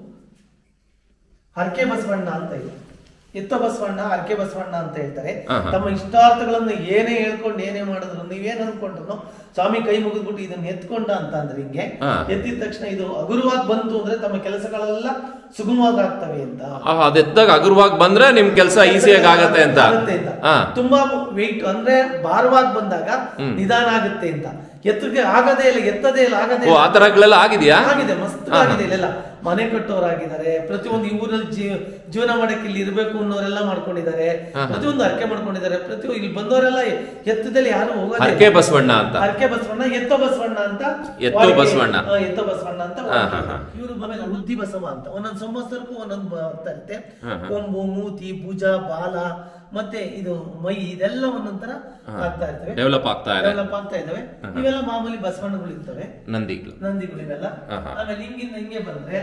ಹರಕೆ ಬಸವಣ್ಣ ಅಂತ ಇದೆ ಎತ್ತ ಬಸವಣ್ಣ ಹರಕೆ ಬಸವಣ್ಣ ಅಂತ ಹೇಳ್ತಾರೆ ಆಹಾ. ತಮ್ಮ ಇಷ್ಟಾರ್ಥಗಳನ್ನು ಏನೇ ಹೇಳ್ಕೊಂಡು ಏನೇ ಮಾಡಿದ್ರು ನೀವೇನ್ ಅನ್ಕೊಂಡ್ರು ಸ್ವಾಮಿ ಕೈ ಮುಗಿದ್ಬಿಟ್ಟು ಇದನ್ನ ಎತ್ಕೊಂಡ ಅಂತ ಅಂದ್ರೆ ಹಿಂಗೆ ಹಾ. ಎತ್ತಿದ ತಕ್ಷಣ ಇದು ಹಗುರವಾಗಿ ಬಂತು ಅಂದ್ರೆ ತಮ್ಮ ಕೆಲಸಗಳೆಲ್ಲ ಸುಗಮವಾಗಿ ಆಗ್ತವೆ ಅಂತ ಆಹಾ, ಅದೆದ್ದಾಗ ಹಗುರವಾಗಿ ಬಂದ್ರೆ ನಿಮ್ ಕೆಲಸ ಈಸಿಯಾಗಿ ಆಗತ್ತೆ ಅಂತ ಆಗುತ್ತೆ ಅಂತ. ಹಾ ತುಂಬಾ ವೆಯ್ಟ್ ಅಂದ್ರೆ ಭಾರವಾಗಿ ಬಂದಾಗ ನಿಧಾನ ಆಗುತ್ತೆ ಅಂತ ಎತ್ತಿಗೆ ಆಗದೇ ಇಲ್ಲ ಎತ್ತದೇ ಇಲ್ಲ ಆಗದೇ ಓ ಇಲ್ಲ ಆ ತರಗಳೆಲ್ಲ ಆಗಿದ್ಯಾ ಆಗಿದೆ ಮಸ್ತ್ ಆಗಿದೆ ಇಲ್ಲೆಲ್ಲ ಮನೆ ಕಟ್ಟೋರಾಗಿದ್ದಾರೆ ಪ್ರತಿಯೊಂದು ಈ ಊರಲ್ಲಿ ಜೀವ ಜೀವನ ಮಾಡಕ್ಕೆ ಇಲ್ಲಿ ಇರ್ಬೇಕು ಅನ್ನೋರೆಲ್ಲ ಮಾಡ್ಕೊಂಡಿದ್ದಾರೆ ಪ್ರತಿಯೊಂದು ಅರ್ಕೆ ಮಾಡ್ಕೊಂಡಿದ್ದಾರೆ ಪ್ರತಿಯೊಂದು ಇಲ್ಲಿ ಬಂದವರೆಲ್ಲ ಎತ್ತದಲ್ಲಿ ಯಾರು ಹೋಗೋದೇ ಹರಕೆ ಬಸವಣ್ಣ ಅಂತ ಹರಕೆ ಬಸವಣ್ಣ ಎತ್ತೋ ಬಸವಣ್ಣ ಅಂತ ಎತ್ತೋ ವಾಡಿಕೆ- ಬಸವಣ್ಣ. ಹಾ, ಎತ್ತೋ ಬಸವಣ್ಣ ಅಂತ ಹಾ, ಹಾ, ಹಾ. ಇವರು ಆಮೇಲೆ ವೃದ್ಧಿ ಬಸವ ಅಂತ ಒಂದೊಂದು ಸಂವತ್ಸರಕ್ಕೂ ಒಂದೊಂದು ಬರ್ತಾ ಇರುತ್ತೆ ಹಾ, ಹಾ. ಕೊಂಬು ಮೂತಿ ಭುಜ ಬಾಲ ಮತ್ತೆ ಇದು ಮೈ ಇದೆಲ್ಲ ಒಂದೊಂದರ ಆಗ್ತಾ ಇರ್ತವೆ ಡೆವಲಪ್ ಆಗ್ತಾ ಇದೆ ಡೆವಲಪ್ ಆಗ್ತಾ ಇದಾವೆ ಇವೆಲ್ಲ ಮಾಮೂಲಿ ಬಸವಣ್ಣಗಳು ಇರ್ತವೆ ನಂದಿಗಳು ನಂದಿಗಳು ಇವೆಲ್ಲ ಹಾ, ಹಾ. ಆಮೇಲೆ ಹಿಂಗಿಂದ ಹಿಂಗೆ ಬಂದ್ರೆ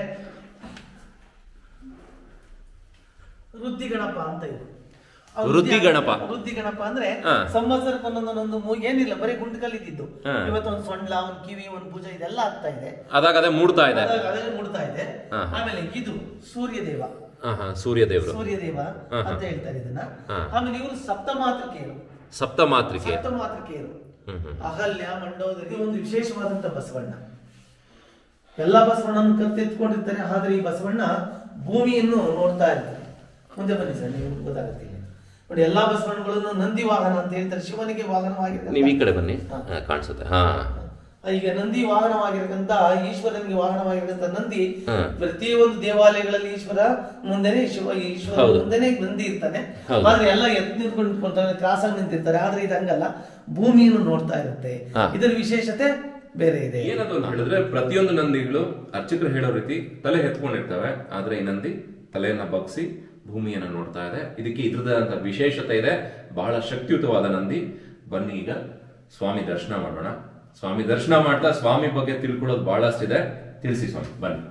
ವೃದ್ಧಿ ಗಣಪ ಅಂತ ಇದೆ ಆ ವೃದ್ಧಿ ಗಣಪ? ವೃದ್ಧಿ ಗಣಪ ಅಂದ್ರೆ ಹಾ. ಸಂವತ್ಸರಕ್ಕೆ ಒಂದೊಂದೊಂದು ಮೂ- ಏನಿಲ್ಲ ಬರೀ ಗುಂಡ್ಕಲ್ ಇದ್ದಿದ್ದು ಹಾ. ಇವತ್ತು ಒಂದು ಸೊಂಡ್ಲ ಒಂದ್ ಕಿವಿ ಒಂದ್ ಭುಜ ಇದೆಲ್ಲ ಆಗ್ತಾ ಇದೆ ಅದಾಗ ಅದೇ ಮೂಡ್ತಾ ಇದೆ ಅದಾಗ ಅದೆಲ್ಲ ಮುಡ್ತಾ ಇದೆ ಹಾ, ಹಾ. ಆಮೇಲೆ ಇದು ಸೂರ್ಯದೇವ ಹಾ ಹಾ ಸೂರ್ಯ ದೇವರು ಸೂರ್ಯದೇವ ಹಾ, ಹಾ. ಅಂತ ಹೇಳ್ತಾರೆ ಇದನ್ನ ಹಾ. ಆಮೇಲೆ ಇವರು ಸಪ್ತಮಾತೃಕೆಯರು ಸಪ್ತಮಾತ್ರಿಕೆ ಸಪ್ತಮಾತೃಕೆಯರು ಹ್ಮ್ ಹ್ಮ್ ಅಹಲ್ಯ ಮಂಡೋದರಿ ಒಂದು ವಿಶೇಷವಾದಂತ ಬಸವಣ್ಣ ಎಲ್ಲ ಬಸವಣ್ಣನ ಕತ್ತೆತ್ಕೊಂಡಿರ್ತಾರೆ ಆದ್ರೆ ಈ ಬಸವಣ್ಣ ಭೂಮಿಯನ್ನು ನೋಡ್ತಾ ಇರ್ತಾರೆ ಮುಂದೆ ಬನ್ನಿ ಸರ್ ನೀವು ಗೊತ್ತಾಗುತ್ತೆ ಇಲ್ಲಿ. ನೋಡಿ ಎಲ್ಲಾ ಬಸವಣ್ಣಗಳನ್ನು ನಂದಿ ವಾಹನ ಅಂತ ಹೇಳ್ತಾರೆ ಶಿವನಿಗೆ ವಾಹನವಾಗಿರ್ತಕ್ಕಂಥ- ನೀವ್ ಈ ಕಡೆ ಬನ್ನಿ ಹಾ. ಹಾ, ಕಾಣಿಸುತ್ತೆ ಹಾ ಈಗ ನಂದಿ ವಾಹನವಾಗಿರ್ತಕ್ಕಂಥ ಈಶ್ವರನಿಗೆ ವಾಹನವಾಗಿರ್ತಕ್ಕಂಥ ನಂದಿ ಹಾ. ಪ್ರತಿಯೊಂದು ದೇವಾಲಯಗಳಲ್ಲಿ ಈಶ್ವರ ಮುಂದೆನೆ ಶಿವ ಈಶ್ವರ ಹೌದು. ಮುಂದೆನೆ ನಂದಿ ಇರ್ತಾನೆ ಹೌದು. ಆದ್ರೆ ಎಲ್ಲ ಎತ್ ನಿಂತ್ಕೊಂಡು ನಿಂತ್ಕೊಂತಾರೆ ಕ್ರಾಸ್ ಆಗಿ ನಿಂತಿರ್ತಾರೆ ಆದ್ರೆ ಇದು ಹಂಗಲ್ಲ ಭೂಮಿಯನ್ನು ನೋಡ್ತಾ ಇರುತ್ತೆ ಹಾ. ಇದರ ವಿಶೇಷತೆ ಬೇರೆ ಇದೆ ಏನದು ಅಂತ ಹೇಳಿದ್ರೆ ಪ್ರತಿಯೊಂದು ನಂದಿಗಳು ಅರ್ಚಕರು ಹೇಳೋ ರೀತಿ ತಲೆ ಎತ್ಕೊಂಡಿರ್ತವೆ ಆದ್ರೆ ಈ ನಂದಿ ತಲೆಯನ್ನ ಬಗ್ಸಿ ಭೂಮಿಯನ್ನ ನೋಡ್ತಾ ಇದೆ ಇದಕ್ಕೆ ಇದ್ರದಂತ ವಿಶೇಷತೆ ಇದೆ ಬಹಳ ಶಕ್ತಿಯುತವಾದ ನಂದಿ ಬನ್ನಿ ಈಗ ಸ್ವಾಮಿ ದರ್ಶನ ಮಾಡೋಣ ಸ್ವಾಮಿ ದರ್ಶನ ಮಾಡ್ತಾ ಸ್ವಾಮಿ ಬಗ್ಗೆ ತಿಳ್ಕೊಳ್ಳೋದು ಬಹಳಷ್ಟಿದೆ ತಿಳಿಸಿ ಸ್ವಾಮಿ ಬನ್ನಿ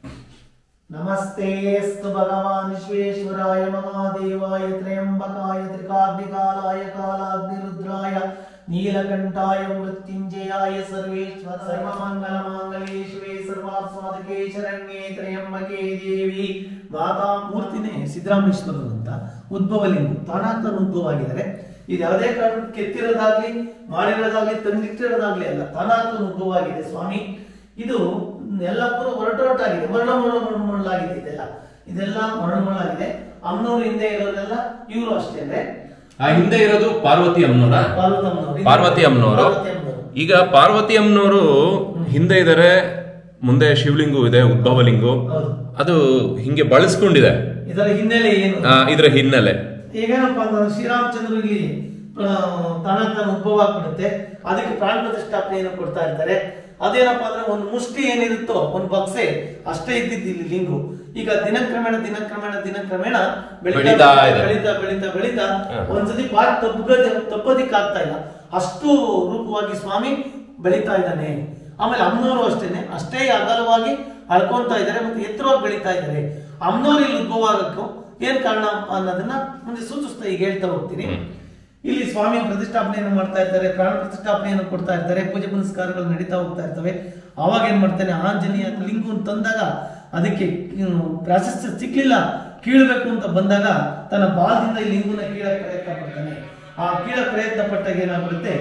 ನಮಸ್ತೆಸ್ತು ಭಗವಾನ್ ವಿಶ್ವೇಶ್ವರಾಯ ಮಹಾದೇವಾಯ ತ್ರಯಂಬಕಾಯ ತ್ರಿಕಾಗ್ನಿಕಾಲಾಯ ಕಾಲಾಗ್ನಿರುದ್ರಾಯ ನೀಲಕಂಠಾಯ ಮೃತ್ಯುಂಜಯಾಯ ಸರ್ವೇಶ್ವರ ಸರ್ವಮಂಗಲ ಮಾಂಗಲ್ಯೇ ಶಿವೇ ಸರ್ವಾಸ್ವಾದಕೆ ಶರಣ್ಯೇ ತ್ರಯಂಬಕೆ ದೇವಿ ಮಾತಾ ಮೂರ್ತಿನೇ ಸಿದ್ದರಾಮೇಶ್ವರರು ಅಂತ ಉದ್ಭವಲಿಂಗು ತಾನಾಗ್ತಾನೆ ಉದ್ಭವ ಆಗಿದ್ದಾರೆ ಇದು ಯಾವುದೇ ಕಾರಣಕ್ಕೆ ಕೆತ್ತಿರೋದಾಗ್ಲಿ ಮಾಡಿರೋದಾಗ್ಲಿ ತಂದಿಟ್ಟಿರೋದಾಗ್ಲಿ ಅಲ್ಲ ತಾನಾಗ್ತಾನೆ ಉದ್ಭವ ಆಗಿದೆ ಸ್ವಾಮಿ ಇದು ಎಲ್ಲ ಪೂರ ಹೊರಟೊರಟಾಗಿದೆ ಮರಳ ಮರಳ ಮರಳ ಮರಳಾಗಿದೆ ಇದೆಲ್ಲ ಇದೆಲ್ಲ ಮರಳ ಮರಳಾಗಿದೆ ಅಮ್ಮನವ್ರ ಹಿಂದೆ ಇರೋರೆಲ್ಲ ಇವರು ಅಷ್ಟೇ ಆ ಹಿಂದೆ ಇರೋದು ಪಾರ್ವತಿ ಅಮ್ಮನವರ ಪಾರ್ವತಮ್ಮನವರು ಪಾರ್ವತಿ ಅಮ್ಮನವರು ಪಾರ್ವತಿ ಅಮ್ಮನವರು. ಈಗ ಪಾರ್ವತಿ ಅಮ್ಮನವರು ಹಿಂದೆ ಇದ್ದಾರೆ ಮುಂದೆ ಶಿವಲಿಂಗು ಇದೆ ಉದ್ಭವಲಿಂಗು ಹೌದು ಅದು ಹಿಂಗೆ ಬಳಸ್ಕೊಂಡಿದೆ ಇದರ ಹಿನ್ನೆಲೆ ಏನು ಆ, ಇದ್ರ ಹಿನ್ನೆಲೆ ಈಗೇನಪ್ಪ ಅಂದ್ರೆ ಶ್ರೀರಾಮಚಂದ್ರ ಇಲ್ಲಿ ತಾನ ತಾನು ಉದ್ಭವ ಆಗ್ಬಿಡುತ್ತೆ ಅದಕ್ಕೆ ಪ್ರಾಣ ಪ್ರತಿಷ್ಠಾಪನೆಯನ್ನು ಕೊಡ್ತಾ ಇರ್ತಾರೆ ಅದೇನಪ್ಪ ಅಂದ್ರೆ ಒಂದು ಮುಷ್ಟಿ ಏನಿರುತ್ತೋ ಒಂದು ಬಕ್ಸೆ ಅಷ್ಟೇ ಇದ್ದಿದ್ದು ಇಲ್ಲಿ ಲಿಂಗು ಈಗ ದಿನಕ್ರಮೇಣ ದಿನಕ್ರಮೇಣ ದಿನಕ್ರಮೇಣ ಬೆಳೀತಾ ಇದೆ. ಬೆಳೀತಾ ಬೆಳೀತಾ ಬೆಳೀತಾ ಹ. ಒಂದ್ಸತಿ ಬಾರಿ ತಪ್ಪದ ತಪ್ಪದಿಕ್ ಆಗ್ತಾ ಇಲ್ಲ ಅಷ್ಟು ರೂಪವಾಗಿ ಸ್ವಾಮಿ ಬೆಳೀತಾ ಇದ್ದಾನೆ ಆಮೇಲೆ ಅಮ್ಮನವರು ಅಷ್ಟೇನೆ ಅಷ್ಟೇ ಅಗಲವಾಗಿ ಅಳ್ಕೊಂತಾ ಇದ್ದಾರೆ ಮತ್ತೆ ಎತ್ತರವಾಗಿ ಬೆಳೀತಾ ಇದ್ದಾರೆ ಅಮ್ಮನವ್ರು ಇಲ್ಲಿ ಉದ್ಭವ ಆಗಕ್ಕೂ ಏನ್ ಕಾರಣ ಅನ್ನೋದನ್ನ ಮುಂದೆ ಸೂಚಿಸ್ತಾ ಈಗ ಹೇಳ್ತಾ ಹೋಗ್ತೀನಿ ಇಲ್ಲಿ ಸ್ವಾಮಿ ಪ್ರತಿಷ್ಠಾಪನೆಯನ್ನು ಮಾಡ್ತಾ ಇರ್ತಾರೆ ಪ್ರಾಣ ಪ್ರತಿಷ್ಠಾಪನೆಯನ್ನು ಕೊಡ್ತಾ ಇರ್ತಾರೆ ಪೂಜೆ ಪುನಸ್ಕಾರಗಳು ನಡೀತಾ ಹೋಗ್ತಾ ಇರ್ತವೆ ಅವಾಗ ಏನ್ ಮಾಡ್ತಾನೆ ಆಂಜನೇಯ ಲಿಂಗವನ್ನು ತಂದಾಗ ಅದಕ್ಕೆ ಹ್ಮ್, ಪ್ರಾಶಸ್ತ್ಯ ಸಿಕ್ಲಿಲ್ಲ ಕೀಳ್ಬೇಕು ಅಂತ ಬಂದಾಗ ತನ್ನ ಬಾಲದಿಂದ ಈ ಲಿಂಗನ ಕೀಳಕ್ಕೆ ಪ್ರಯತ್ನ ಪಡ್ತಾನೆ ಆ ಕೀಳ ಪ್ರಯತ್ನ ಪಟ್ಟಾಗ ಏನಾಗ್ಬಿಡುತ್ತೆ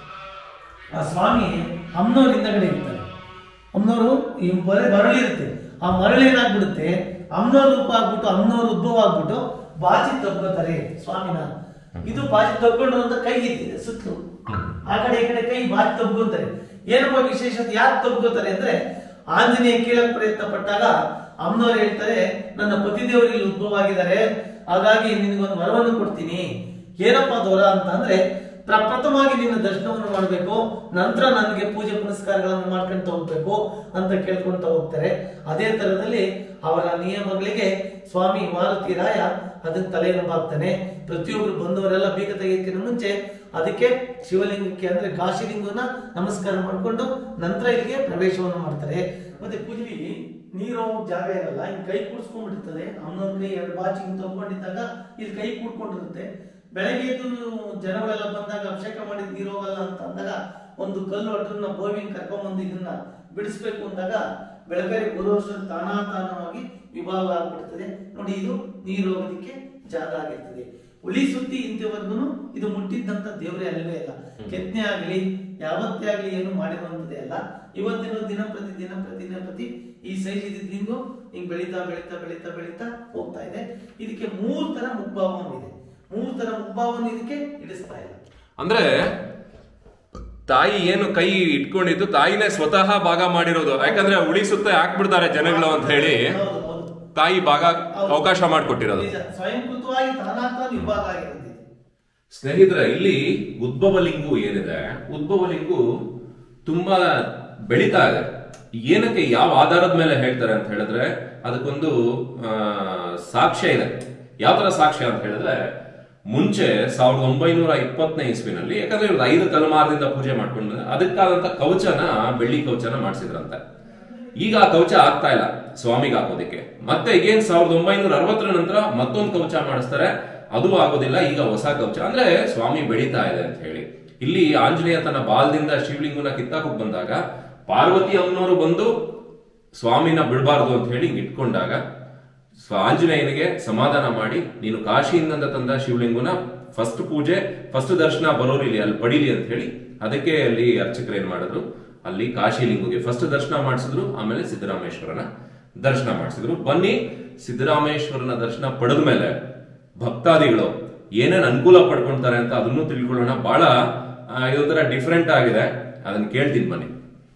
ಆ ಸ್ವಾಮಿ ಅಮ್ಮನವ್ರ ಹಿಂದಗಡೆ ಇರ್ತಾರೆ ಅಮ್ಮನವರು ಈ ಬರೆ ಮರಳಿರುತ್ತೆ ಆ ಮರಳು ಏನಾಗ್ಬಿಡುತ್ತೆ ಅಮ್ಮನವ್ರ ರೂಪ ಆಗ್ಬಿಟ್ಟು ಅಮ್ಮನವ್ರ ಉದ್ಭವ ಆಗ್ಬಿಟ್ಟು ಬಾಚಿ ತಗ್ಗೋತಾರೆ ಸ್ವಾಮಿನ ಇದು ಬಾಚಿ ತಗ್ಗೊಂಡು ಅಂತ ಕೈ ಇತ್ತಿದೆ ಸುತ್ತಲೂ ಆ ಕಡೆ ಈ ಕಡೆ ಕೈ ಬಾಚಿ ತಗ್ಗೋತಾರೆ ಏನಪ್ಪ ವಿಶೇಷತೆ ಯಾಕೆ ತಗ್ಗೋತಾರೆ ಅಂದ್ರೆ ಆಂಜನೇಯ ಕೀಳಕ್ ಪ್ರಯತ್ನ ಪಟ್ಟಾಗ ಅಮ್ಮನವ್ರು ಹೇಳ್ತಾರೆ ನನ್ನ ಪತಿದೇವರು ಇಲ್ಲಿ ಉದ್ಭವ ಆಗಿದ್ದಾರೆ ಹಾಗಾಗಿ ನಿನಗೊಂದು ವರವನ್ನು ಕೊಡ್ತೀನಿ ಏನಪ್ಪ ಅದು ವರ ಅಂತ ಅಂದ್ರೆ ಪ್ರಪ್ರಥಮವಾಗಿ ನಿನ್ನ ದರ್ಶನವನ್ನು ಮಾಡಬೇಕು ನಂತರ ನನಗೆ ಪೂಜೆ ಪುನಸ್ಕಾರಗಳನ್ನು ಮಾಡ್ಕೊಂತ ಹೋಗ್ಬೇಕು ಅಂತ ಕೇಳ್ಕೊಂತ ಹೋಗ್ತಾರೆ ಅದೇ ತರದಲ್ಲಿ ಅವರ ನಿಯಮಗಳಿಗೆ ಸ್ವಾಮಿ ಮಾರುತಿ ರಾಯ ಅದಕ್ಕೆ ತಲೆಯನ್ನು ಬಾಗ್ತಾನೆ ಪ್ರತಿಯೊಬ್ರು ಬಂದವರೆಲ್ಲ ಬೀಗ ತೆಗೆಯೋಕ್ಕಿಂತ ಮುಂಚೆ ಅದಕ್ಕೆ ಶಿವಲಿಂಗಕ್ಕೆ ಅಂದ್ರೆ ಕಾಶಿಲಿಂಗವನ್ನ ನಮಸ್ಕಾರ ಮಾಡಿಕೊಂಡು ನಂತರ ಇಲ್ಲಿಗೆ ಪ್ರವೇಶವನ್ನು ಮಾಡ್ತಾರೆ ಮತ್ತೆ ಪೂಜೆಗೆ ನೀರು ಹೋಗೋ ಜಾಗ ಇರಲ್ಲ ಹಿಂಗ್ ಕೈ ಕೂಡ್ಸ್ಕೊಂಡ್ಬಿಟ್ಟಿರ್ತದೆ ಅವನೊಂದ್ ಕೈ ಎರಡು ಬಾಚಿ ಹಿಂಗ್ ತಗೊಂಡಿದ್ದಾಗ ಇಲ್ಲಿ ಕೈ ಕೂಡ್ಕೊಂಡಿರುತ್ತೆ ಬೆಳಗ್ಗೆ ಎದ್ದು ಜನಗಳೆಲ್ಲ ಬಂದಾಗ ಅಭಿಷೇಕ ಮಾಡಿದ್ ನೀರು ಹೋಗಲ್ಲ ಅಂತ ಅಂದಾಗ ಒಂದು ಕಲ್ಲು ಅಡ್ರನ್ನ ಬೋವಿನ ಕರ್ಕೊಂಡ್ಬಂದು ಇದನ್ನ ಬಿಡಿಸ್ಬೇಕು ಅಂದಾಗ ಬೆಳಗಾರಿ ಬರುವಷ್ಟು ತಾನಾತಾನವಾಗಿ ವಿಭಾಗ ಆಗ್ಬಿಡ್ತದೆ ನೋಡಿ ಇದು ನೀರು ಹೋಗೋದಕ್ಕೆ ಜಾಗ ಆಗಿರ್ತದೆ ಹುಲಿ ಸುತ್ತಿ ಇಂಥವರೆಗೂ ಇದು ಮುಟ್ಟಿದ್ದಂತ ದೇವರೇ ಅಲ್ಲವೇ ಇಲ್ಲ ಕೆತ್ತನೆ ಆಗ್ಲಿ ಯಾವತ್ತೇ ಆಗ್ಲಿ ಏನು ಮಾಡಿರುವಂತದ್ದೇ ಅಲ್ಲ ಇವತ್ತಿನ ದಿನ ಪ್ರತಿ ದಿನ ಪ್ರತಿ ದಿನ ಪ್ರತಿ ಈ ಸೈಜ್ ಇದ್ದಿದ್ದು ಹಿಂಗ್ ಬೆಳೀತಾ ಬೆಳೀತಾ ಬೆಳೀತಾ ಬೆಳೀತಾ ಹೋಗ್ತಾ ಇದೆ ಇದಕ್ಕೆ ಮೂರ್ ತರ ಮುಖಭಾವನಿದೆ ಮೂರ್ ತರ ಮುಖಭಾವನ ಇದಕ್ಕೆ ಇಡಿಸ್ತಾ ಇಲ್ಲ ಅಂದ್ರೆ ತಾಯಿ ಏನು ಕೈ ಇಟ್ಕೊಂಡಿದ್ದು ತಾಯಿನೇ ಸ್ವತಃ ಭಾಗ ಮಾಡಿರೋದು ಯಾಕಂದ್ರೆ ಉಳಿ ಸುತ್ತ ಹಾಕ್ಬಿಡ್ತಾರೆ ಜನಗಳು ಅಂತ ಹೇಳಿ ಹೌದು, ಹೌದು. ತಾಯಿ ಭಾಗ ಹೌದು. ಅವಕಾಶ ಮಾಡಿಕೊಟ್ಟಿರೋದು ನಿಜ. ಸ್ವಯಂಕೃತವಾಗಿ ತಾನಾತಾನ ವಿಭಾಗ ಆಗಿರೋದು ಇದು. ಸ್ನೇಹಿತರೆ ಇಲ್ಲಿ ಉದ್ಭವ ಲಿಂಗು ಏನಿದೆ ಉದ್ಭವ ಲಿಂಗು ತುಂಬಾ ಬೆಳೀತಾ ಇದೆ ಏನಕ್ಕೆ ಯಾವ ಆಧಾರದ ಮೇಲೆ ಹೇಳ್ತಾರೆ ಅಂತ ಹೇಳಿದ್ರೆ ಅದಕ್ಕೊಂದು ಆ, ಸಾಕ್ಷ್ಯ ಇದೆ ಯಾವ ತರ ಸಾಕ್ಷ್ಯ ಅಂತ ಹೇಳಿದ್ರೆ ಮುಂಚೆ ಸಾವಿರದ ಒಂಬೈನೂರ ಇಪ್ಪತ್ತನೇ ಇಸ್ವಿನಲ್ಲಿ ಯಾಕಂದ್ರೆ ಇವ್ರದ್ದು ಐದು ತಲೆಮಾರದಿಂದ ಪೂಜೆ ಮಾಡ್ಕೊಂಡು ಅದಕ್ಕಾದಂತ ಕವಚನ ಬೆಳ್ಳಿ ಕವಚನ ಮಾಡಿಸಿದ್ರಂತೆ ಈಗ ಆ ಕವಚ ಆಗ್ತಾ ಇಲ್ಲ ಸ್ವಾಮಿಗೆ ಹಾಕೋದಿಕ್ಕೆ ಮತ್ತೆ ಏನ್ ಸಾವಿರದ ಒಂಬೈನೂರ ಅರವತ್ತರ ನಂತರ ಮತ್ತೊಂದು ಕವಚ ಮಾಡಿಸ್ತಾರೆ ಅದು ಆಗೋದಿಲ್ಲ ಈಗ ಹೊಸ ಕವಚ ಅಂದ್ರೆ ಸ್ವಾಮಿ ಬೆಳೀತಾ ಇದೆ ಅಂತ ಹೇಳಿ ಇಲ್ಲಿ ಆಂಜನೇಯ ತನ್ನ ಬಾಲದಿಂದ ಶಿವಲಿಂಗನ ಕಿತ್ತಾಕೋಕ್ ಬಂದಾಗ ಪಾರ್ವತಿ ಅಮ್ಮನವರು ಬಂದು ಸ್ವಾಮಿನ ಬಿಡಬಾರ್ದು ಅಂತ ಹೇಳಿ ಹಿಂಗ್ ಇಟ್ಕೊಂಡಾಗ ಸ್ವ- ಆಂಜನೇಯನಿಗೆ ಸಮಾಧಾನ ಮಾಡಿ ನೀನು ಕಾಶಿಯಿಂದ ತಂದ ಶಿವಲಿಂಗನ ಫಸ್ಟ್ ಪೂಜೆ ಫಸ್ಟ್ ದರ್ಶನ ಬರೋರು ಇಲ್ಲಿ ಅಲ್ಲಿ ಪಡೀಲಿ ಅಂತ ಹೇಳಿ ಅದಕ್ಕೆ ಅಲ್ಲಿ ಅರ್ಚಕರು ಏನ್ ಮಾಡಿದ್ರು ಅಲ್ಲಿ ಕಾಶಿಲಿಂಗುಗೆ ಫಸ್ಟ್ ದರ್ಶನ ಮಾಡಿಸಿದ್ರು ಆಮೇಲೆ ಸಿದ್ದರಾಮೇಶ್ವರನ ದರ್ಶನ ಮಾಡಿಸಿದ್ರು ಬನ್ನಿ ಸಿದ್ದರಾಮೇಶ್ವರನ ದರ್ಶನ ಪಡೆದ ಮೇಲೆ ಭಕ್ತಾದಿಗಳು ಏನೇನ್ ಅನುಕೂಲ ಪಡ್ಕೊಂತಾರೆ ಅಂತ ಅದನ್ನು ತಿಳ್ಕೊಳ್ಳೋಣ ಬಹಳ ಆ, ಇದೊಂಥರ ಡಿಫ್ರೆಂಟ್ ಆಗಿದೆ ಅದನ್ನ ಕೇಳ್ತೀನಿ ಬನ್ನಿ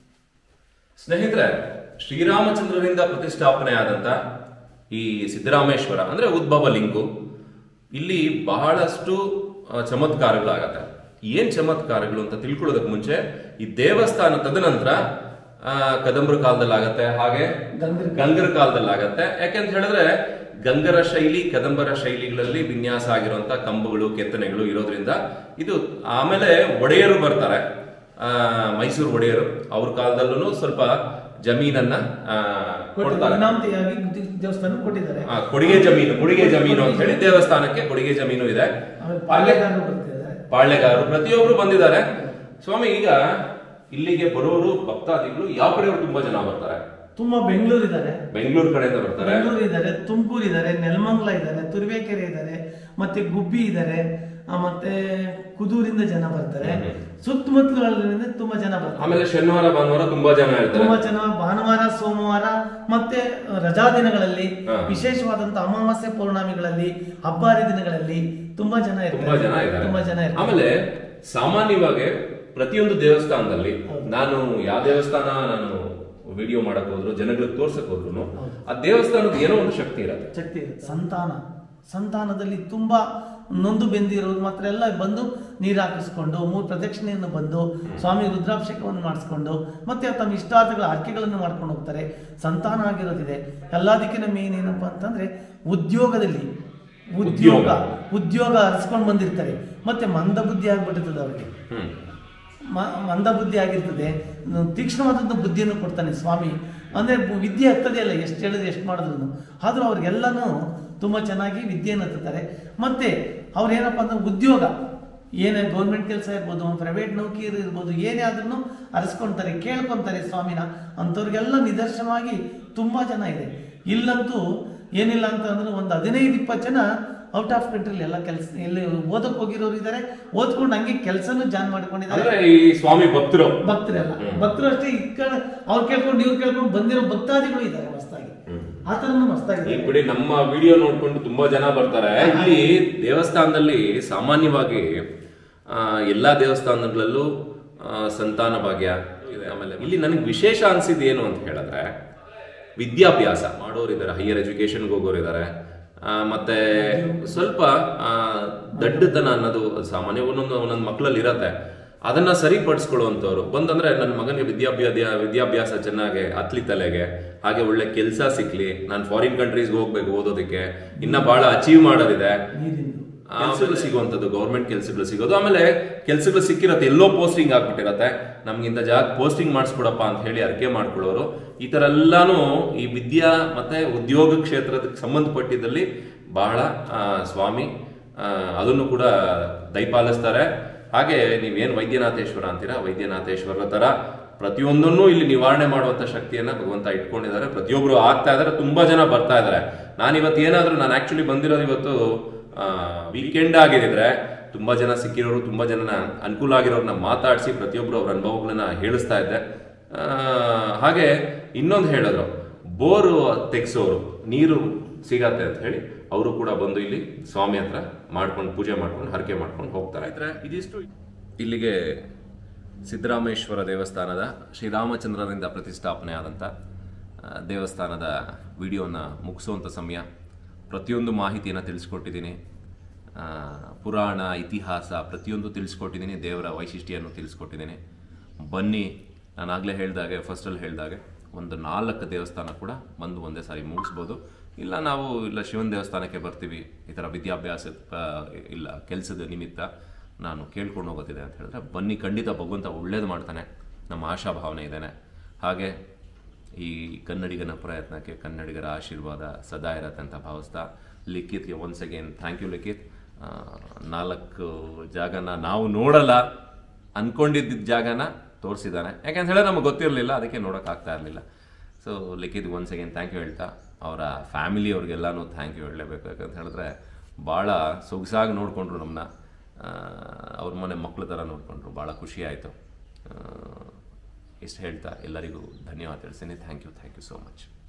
ಸ್ನೇಹಿತರೆ ಶ್ರೀರಾಮಚಂದ್ರನಿಂದ ಪ್ರತಿಷ್ಠಾಪನೆ ಆದಂತ ಈ ಸಿದ್ದರಾಮೇಶ್ವರ ಅಂದ್ರೆ ಉದ್ಭವ ಲಿಂಗು ಇಲ್ಲಿ ಬಹಳಷ್ಟು ಆ, ಚಮತ್ಕಾರಗಳಾಗತ್ತೆ ಏನ್ ಚಮತ್ಕಾರಗಳು ಅಂತ ತಿಳ್ಕೊಳ್ಳೋದಕ್ಕೆ ಮುಂಚೆ ಈ ದೇವಸ್ಥಾನ ತದನಂತರ ಆ, ಕದಂಬರ ಕಾಲದಲ್ಲಾಗತ್ತೆ ಹಾಗೆ ಗಂಗರ ಗಂಗರ ಕಾಲದಲ್ಲಾಗತ್ತೆ ಯಾಕೆಂತ ಹೇಳಿದ್ರೆ ಗಂಗರ ಶೈಲಿ ಕದಂಬರ ಶೈಲಿಗಳಲ್ಲಿ ವಿನ್ಯಾಸ ಆಗಿರುವಂತ ಕಂಬಗಳು ಕೆತ್ತನೆಗಳು ಇರೋದ್ರಿಂದ ಇದು ಆಮೇಲೆ ಒಡೆಯರು ಬರ್ತಾರೆ ಆ, ಮೈಸೂರು ಒಡೆಯರು ಅವ್ರ ಕಾಲದಲ್ಲೂ ಸ್ವಲ್ಪ ಜಮೀನನ್ನ ಆ, ಕೊಡ್ತಾರೆ ಇನಾಮತಿಯಾಗಿ ದಿ- ದೇವಸ್ಥಾನ ಕೊಟ್ಟಿದ್ದಾರೆ ಆ, ಕೊಡುಗೆ ಜಮೀನು ಕೊಡುಗೆ ಜಮೀನು ಅಂತ ಹೇಳಿ ದೇವಸ್ಥಾನಕ್ಕೆ ಕೊಡುಗೆ ಜಮೀನು ಇದೆ ಆಮೇಲೆ ಪಾಳ್ಯಗಾರರು ಬರ್ತಿದ್ದಾರೆ ಪಾಳ್ಯಗಾರರು ಪ್ರತಿಯೊಬ್ರು ಬಂದಿದ್ದಾರೆ ಸ್ವಾಮಿ ಈಗ ಇಲ್ಲಿಗೆ ಬರೋರು ಭಕ್ತಾದಿಗಳು ಯಾವ ಕಡೆಯವರು ತುಂಬಾ ಜನ ಬರ್ತಾರೆ ತುಂಬಾ ಬೆಂಗಳೂರು ಇದ್ದಾರೆ ಬೆಂಗಳೂರು ಕಡೆಯಿಂದ ಬರ್ತಾರೆ ಬೆಂಗಳೂರು ಇದ್ದಾರೆ ತುಮಕೂರು ಇದ್ದಾರೆ ನೆಲಮಂಗಲ ಇದ್ದಾರೆ ತುರುವೇಕೆರೆ ಇದ್ದಾರೆ ಮತ್ತೆ ಗುಬ್ಬಿ ಇದ್ದಾರೆ ಆ, ಮತ್ತೆ ಕುದೂರಿಂದ ಜನ ಬರ್ತಾರೆ ಸುತ್ತಮುತ್ತಲಿನಿಂದ ತುಂಬಾ ಜನ ಬರ್ತಾರೆ ಆಮೇಲೆ ಶನಿವಾರ ಭಾನುವಾರ ತುಂಬಾ ಜನ ಇರ್ತಾರೆ ತುಂಬಾ ಜನ ಭಾನುವಾರ ಸೋಮವಾರ ಮತ್ತೆ ರಜಾ ದಿನಗಳಲ್ಲಿ ಹಾ. ವಿಶೇಷವಾದಂತ ಅಮಾವಾಸ್ಯೆ ಪೌರ್ಣಮಿಗಳಲ್ಲಿ ಹಬ್ಬ ಹರಿದಿನಗಳಲ್ಲಿ ತುಂಬಾ ಜನ ತುಂಬಾ ಜನ ಇರ್ತಾರೆ ಇದ್ದಾರೆ ತುಂಬಾ ಜನ ಇರ್ತಾರೆ ಆಮೇಲೆ ಸಾಮಾನ್ಯವಾಗಿ ಪ್ರತಿಯೊಂದು ದೇವಸ್ಥಾನದಲ್ಲಿ ನಾನು ಯಾವ ದೇವಸ್ಥಾನ ನಾನು ವಿಡಿಯೋ ಮಾಡಕ್ ಹೋದ್ರು ಜನಗಳಿಗೆ ತೋರ್ಸಕ್ ಹೋದ್ರು ಆ ದೇವಸ್ಥಾನದ ಏನೋ ಒಂದು ಶಕ್ತಿ ಇರುತ್ತೆ ಶಕ್ತಿ ಇರುತ್ತೆ ಸಂತಾನ ಸಂತಾನದಲ್ಲಿ ತುಂಬಾ ನೊಂದು ಬೆಂದಿರೋರು ಮಾತ್ರ ಎಲ್ಲ ಬಂದು ನೀರು ಹಾಕಿಸ್ಕೊಂಡು ಮೂರು ಪ್ರದಕ್ಷಿಣೆಯನ್ನು ಬಂದು ಸ್ವಾಮಿ ರುದ್ರಾಭಿಷೇಕವನ್ನು ಮಾಡಿಸ್ಕೊಂಡು ಮತ್ತೆ ತಮ್ಮ ಇಷ್ಟಾರ್ಥಗಳ ಹರಕೆಗಳನ್ನು ಮಾಡ್ಕೊಂಡು ಹೋಗ್ತಾರೆ ಸಂತಾನ ಆಗಿರೋದಿದೆ ಎಲ್ಲದಕ್ಕಿಂತ ಮೇನ್ ಏನಪ್ಪಾ ಅಂತಂದ್ರೆ ಉದ್ಯೋಗದಲ್ಲಿ ಉದ್ಯೋಗ ಉದ್ಯೋಗ ಹರಿಸ್ಕೊಂಡು ಬಂದಿರ್ತಾರೆ ಮತ್ತೆ ಮಂದ ಬುದ್ಧಿ ಆಗ್ಬಿಟ್ಟಿರ್ತದೆ ಅವ್ರಿಗೆ ಹ್ಮ್ ಮ- ಮಂದ ಬುದ್ಧಿ ಆಗಿರ್ತದೆ ನ- ತೀಕ್ಷ್ಣವಾದಂಥ ಬುದ್ಧಿಯನ್ನು ಕೊಡ್ತಾನೆ ಸ್ವಾಮಿ ಅಂದ್ರೆ ಬು- ವಿದ್ಯೆ ಹತ್ತದೇ ಅಲ್ಲ ಎಷ್ಟು ಹೇಳಿದ್ರೆ ಎಷ್ಟು ಮಾಡಿದ್ರು ಆದ್ರೂ ಅವ್ರಿಗೆಲ್ಲನೂ ತುಂಬಾ ಚೆನ್ನಾಗಿ ವಿದ್ಯೆಯನ್ನು ಹತ್ತುತ್ತಾರೆ ಮತ್ತೆ ಅವ್ರೇನಪ್ಪ ಅಂದ್ರೆ ಉದ್ಯೋಗ ಏನೇ ಗೌರ್ಮೆಂಟ್ ಕೆಲಸ ಇರ್ಬೋದು ಪ್ರೈವೇಟ್ ನೌಕರಿ ಇರ್ಬೋದು ಏನೇ ಆದ್ರೂ ಅರಸ್ಕೊಂತಾರೆ ಕೇಳ್ಕೊಂತಾರೆ ಸ್ವಾಮಿನ ಅಂಥವ್ರಿಗೆಲ್ಲ ನಿದರ್ಶನವಾಗಿ ತುಂಬಾ ಜನ ಇದೆ ಇಲ್ಲಂತೂ ಏನಿಲ್ಲ ಅಂತ ಅಂದ್ರೆ ಒಂದು ಹದಿನೈದು ಇಪ್ಪತ್ತು ಜನ ಔಟ್ ಆಫ್ ಕಂಟ್ರಿಲಿ ಎಲ್ಲ ಕೆಲಸ ಎಲ್ಲಿ ಓದಕ್ ಹೋಗಿರೋರು ಇದ್ದಾರೆ ಓದ್ಕೊಂಡು ಹಂಗೆ ಕೆಲಸನೂ ಜಾನ್ ಮಾಡ್ಕೊಂಡಿದ್ದಾರೆ ಅಂದ್ರೆ ಈ ಸ್ವಾಮಿ ಭಕ್ತರು ಭಕ್ತರೆಲ್ಲ ಭಕ್ತರು ಅಷ್ಟೇ ಈ ಕಡೆ ಅವ್ರು ಕೇಳ್ಕೊಂಡು ಇವ್ರು ಕೇಳ್ಕೊಂಡು ಬಂದಿರೋ ಭಕ್ತಾದಿಗಳು ಇದ್ದಾರೆ ಮಸ್ತಾಗಿ ಆ ಥರನೂ ಮಸ್ತಾಗಿ ಈಗ ಬಿಡಿ ನಮ್ಮ ವಿಡಿಯೋ ನೋಡ್ಕೊಂಡು ತುಂಬಾ ಜನ ಬರ್ತಾರೆ ಇಲ್ಲಿ ದೇವಸ್ಥಾನದಲ್ಲಿ ಸಾಮಾನ್ಯವಾಗಿ ಆ, ಎಲ್ಲಾ ದೇವಸ್ಥಾನಗಳಲ್ಲೂ ಆ, ಸಂತಾನ ಭಾಗ್ಯ ಇದೆ ಆಮೇಲೆ ಇಲ್ಲಿ ನನಗೆ ವಿಶೇಷ ಅನ್ಸಿದ್ದು ಏನು ಅಂತ ಹೇಳಿದ್ರೆ ವಿದ್ಯಾಭ್ಯಾಸ ಮಾಡೋರಿದ್ದಾರೆ ಹೈಯರ್ ಎಜುಕೇಶನ್ಗೆ ಹೋಗೋರಿದ್ದಾರೆ ಆ, ಮತ್ತೆ ಸ್ವಲ್ಪ ಆ, ದಡ್ಡತನ ಅನ್ನೋದು ಸಾಮಾನ್ಯ ಒಂದೊಂದು ಒಂದೊಂದು ಮಕ್ಕಳಲ್ಲಿ ಇರತ್ತೆ ಅದನ್ನ ಸರಿಪಡಿಸ್ಕೊಳ್ಳುವಂಥವ್ರು ಬಂದಂದ್ರೆ ನನ್ನ ಮಗನಿಗೆ ವಿದ್ಯಾಭ್ಯಾಸ ವಿದ್ಯಾಭ್ಯಾಸ ಚೆನ್ನಾಗಿ ಹತ್ಲಿ ತಲೆಗೆ ಹಾಗೆ ಒಳ್ಳೆ ಕೆಲಸ ಸಿಕ್ಲಿ ನಾನು ಫಾರಿನ್ ಕಂಟ್ರೀಸ್ಗೆ ಹೋಗ್ಬೇಕು ಓದೋದಕ್ಕೆ ಇನ್ನ ಬಹಳ ಅಚೀವ್ ಮಾಡೋದಿದೆ ನೀರಿಂದು ಕೆಲಸಗಳು ಸಿಗುವಂಥದ್ದು ಗೌರ್ಮೆಂಟ್ ಕೆಲಸಗಳು ಸಿಗೋದು ಆಮೇಲೆ ಕೆಲಸಗಳು ಸಿಕ್ಕಿರತ್ತೆ ಎಲ್ಲೋ ಪೋಸ್ಟಿಂಗ್ ಆಗ್ಬಿಟ್ಟಿರತ್ತೆ ನಮ್ಗಿಂತ ಜಾಗ ಪೋಸ್ಟಿಂಗ್ ಮಾಡಿಸ್ಕೊಡಪ್ಪ ಅಂತ ಹೇಳಿ ಅರ್ಕೆ ಮಾಡ್ಕೊಳ್ಳೋರು ಈ ತರ ಎಲ್ಲಾನು ಈ ವಿದ್ಯಾ ಮತ್ತೆ ಉದ್ಯೋಗ ಕ್ಷೇತ್ರಕ್ಕೆ ಸಂಬಂಧಪಟ್ಟಿದ್ದಲ್ಲಿ ಬಹಳ ಆ, ಸ್ವಾಮಿ ಆ, ಅದನ್ನು ಕೂಡ ದಯಪಾಲಿಸ್ತಾರೆ ಹಾಗೆ ನೀವೇನು ವೈದ್ಯನಾಥೇಶ್ವರ ಅಂತೀರಾ ವೈದ್ಯನಾಥೇಶ್ವರ ತರ ಪ್ರತಿಯೊಂದನ್ನು ಇಲ್ಲಿ ನಿವಾರಣೆ ಮಾಡುವಂತ ಶಕ್ತಿಯನ್ನ ಭಗವಂತ ಇಟ್ಕೊಂಡಿದ್ದಾರೆ ಪ್ರತಿಯೊಬ್ರು ಆಗ್ತಾ ಇದಾರೆ ತುಂಬಾ ಜನ ಬರ್ತಾ ಇದಾರೆ ನಾನು ಇವತ್ತು ಏನಾದ್ರೂ ನಾನು ಆಕ್ಚುಲಿ ಬಂದಿರೋದು ಇವತ್ತು ವೀಕೆಂಡ್ ಆಗಿದ್ರೆ ತುಂಬಾ ಜನ ಸಿಕ್ಕಿರೋರು ತುಂಬಾ ಜನ ಅನುಕೂಲ ಆಗಿರೋರ್ನ ಮಾತಾಡಿಸಿ ಪ್ರತಿಯೊಬ್ರು ಅವ್ರ ಅನುಭವಗಳನ್ನ ಹೇಳಿಸ್ತಾ ಇದ್ದೆ ಆ, ಹಾಗೆ ಇನ್ನೊಂದು ಹೇಳಿದ್ರು ಬೋರು ತೆಗ್ಸೋರು ನೀರು ಸಿಗತ್ತೆ ಅಂತ ಹೇಳಿ ಅವರು ಕೂಡ ಬಂದು ಇಲ್ಲಿ ಸ್ವಾಮಿ ಹತ್ರ ಮಾಡ್ಕೊಂಡು ಪೂಜೆ ಮಾಡ್ಕೊಂಡು ಹರಕೆ ಮಾಡ್ಕೊಂಡು ಹೋಗ್ತಾರೆ ಆಯ್ತಾ ಇದಿಷ್ಟು ಇಲ್ಲಿಗೆ ಸಿದ್ದರಾಮೇಶ್ವರ ದೇವಸ್ಥಾನದ ಶ್ರೀರಾಮಚಂದ್ರರಿಂದ ಪ್ರತಿಷ್ಠಾಪನೆ ಆದಂಥ ಆ, ದೇವಸ್ಥಾನದ ವಿಡಿಯೋನ ಮುಗಿಸುವಂಥ ಸಮಯ ಪ್ರತಿಯೊಂದು ಮಾಹಿತಿಯನ್ನು ತಿಳಿಸ್ಕೊಟ್ಟಿದ್ದೀನಿ ಆ, ಪುರಾಣ ಇತಿಹಾಸ ಪ್ರತಿಯೊಂದು ತಿಳಿಸ್ಕೊಟ್ಟಿದ್ದೀನಿ ದೇವರ ವೈಶಿಷ್ಟ್ಯನ್ನು ತಿಳಿಸ್ಕೊಟ್ಟಿದ್ದೀನಿ ಬನ್ನಿ ನಾನು ಆಗಲೇ ಹೇಳ್ದಾಗೆ ಫಸ್ಟಲ್ಲಿ ಹೇಳ್ದಾಗೆ ಒಂದು ನಾಲ್ಕು ದೇವಸ್ಥಾನ ಕೂಡ ಬಂದು ಒಂದೇ ಸಾರಿ ಮುಗಿಸ್ಬೋದು ಇಲ್ಲ ನಾವು ಇಲ್ಲ ಶಿವನ ದೇವಸ್ಥಾನಕ್ಕೆ ಬರ್ತೀವಿ ಈ ಥರ ವಿದ್ಯಾಭ್ಯಾಸ ಆ, ಇಲ್ಲ ಕೆಲಸದ ನಿಮಿತ್ತ ನಾನು ಕೇಳ್ಕೊಂಡು ಹೋಗೋದಿದೆ ಅಂತ ಹೇಳಿದ್ರೆ ಬನ್ನಿ ಖಂಡಿತ ಭಗವಂತ ಒಳ್ಳೇದು ಮಾಡ್ತಾನೆ ನಮ್ಮ ಆಶಾಭಾವನೆ ಇದ್ದೇನೆ ಹಾಗೆ ಈ ಕನ್ನಡಿಗನ ಪ್ರಯತ್ನಕ್ಕೆ ಕನ್ನಡಿಗರ ಆಶೀರ್ವಾದ ಸದಾ ಇರತ್ತೆ ಅಂತ ಭಾವಿಸ್ತಾ ಲಿಖಿತ್ಗೆ once again thank you Likhith ಆ, ನಾಲ್ಕು ಜಾಗನ ನಾವು ನೋಡಲ್ಲ ಅನ್ಕೊಂಡಿದ್ದ ಜಾಗನ ತೋರಿಸಿದ್ದಾನೆ ಯಾಕಂತ ಹೇಳಿದ್ರೆ ನಮಗೆ ಗೊತ್ತಿರಲಿಲ್ಲ ಅದಕ್ಕೆ ನೋಡೋಕ್ಕಾಗ್ತಾ ಇರಲಿಲ್ಲ so Likhith once again thank you ಹೇಳ್ತಾ ಅವರ ಫ್ಯಾಮಿಲಿ ಅವ್ರಿಗೆಲ್ಲನೂ ಥ್ಯಾಂಕ್ ಯು ಹೇಳಲೇಬೇಕು ಯಾಕಂತ ಹೇಳಿದ್ರೆ ಭಾಳ ಸೊಗಸಾಗಿ ನೋಡಿಕೊಂಡ್ರು ನಮ್ಮನ್ನ ಅವ್ರ ಮನೆ ಮಕ್ಕಳ ಥರ ನೋಡಿಕೊಂಡ್ರು ಭಾಳ ಖುಷಿ ಆಯಿತು ಇಷ್ಟು ಹೇಳ್ತಾ ಎಲ್ಲರಿಗೂ ಧನ್ಯವಾದ ತಿಳಿಸ್ತೀನಿ thank you thank you so much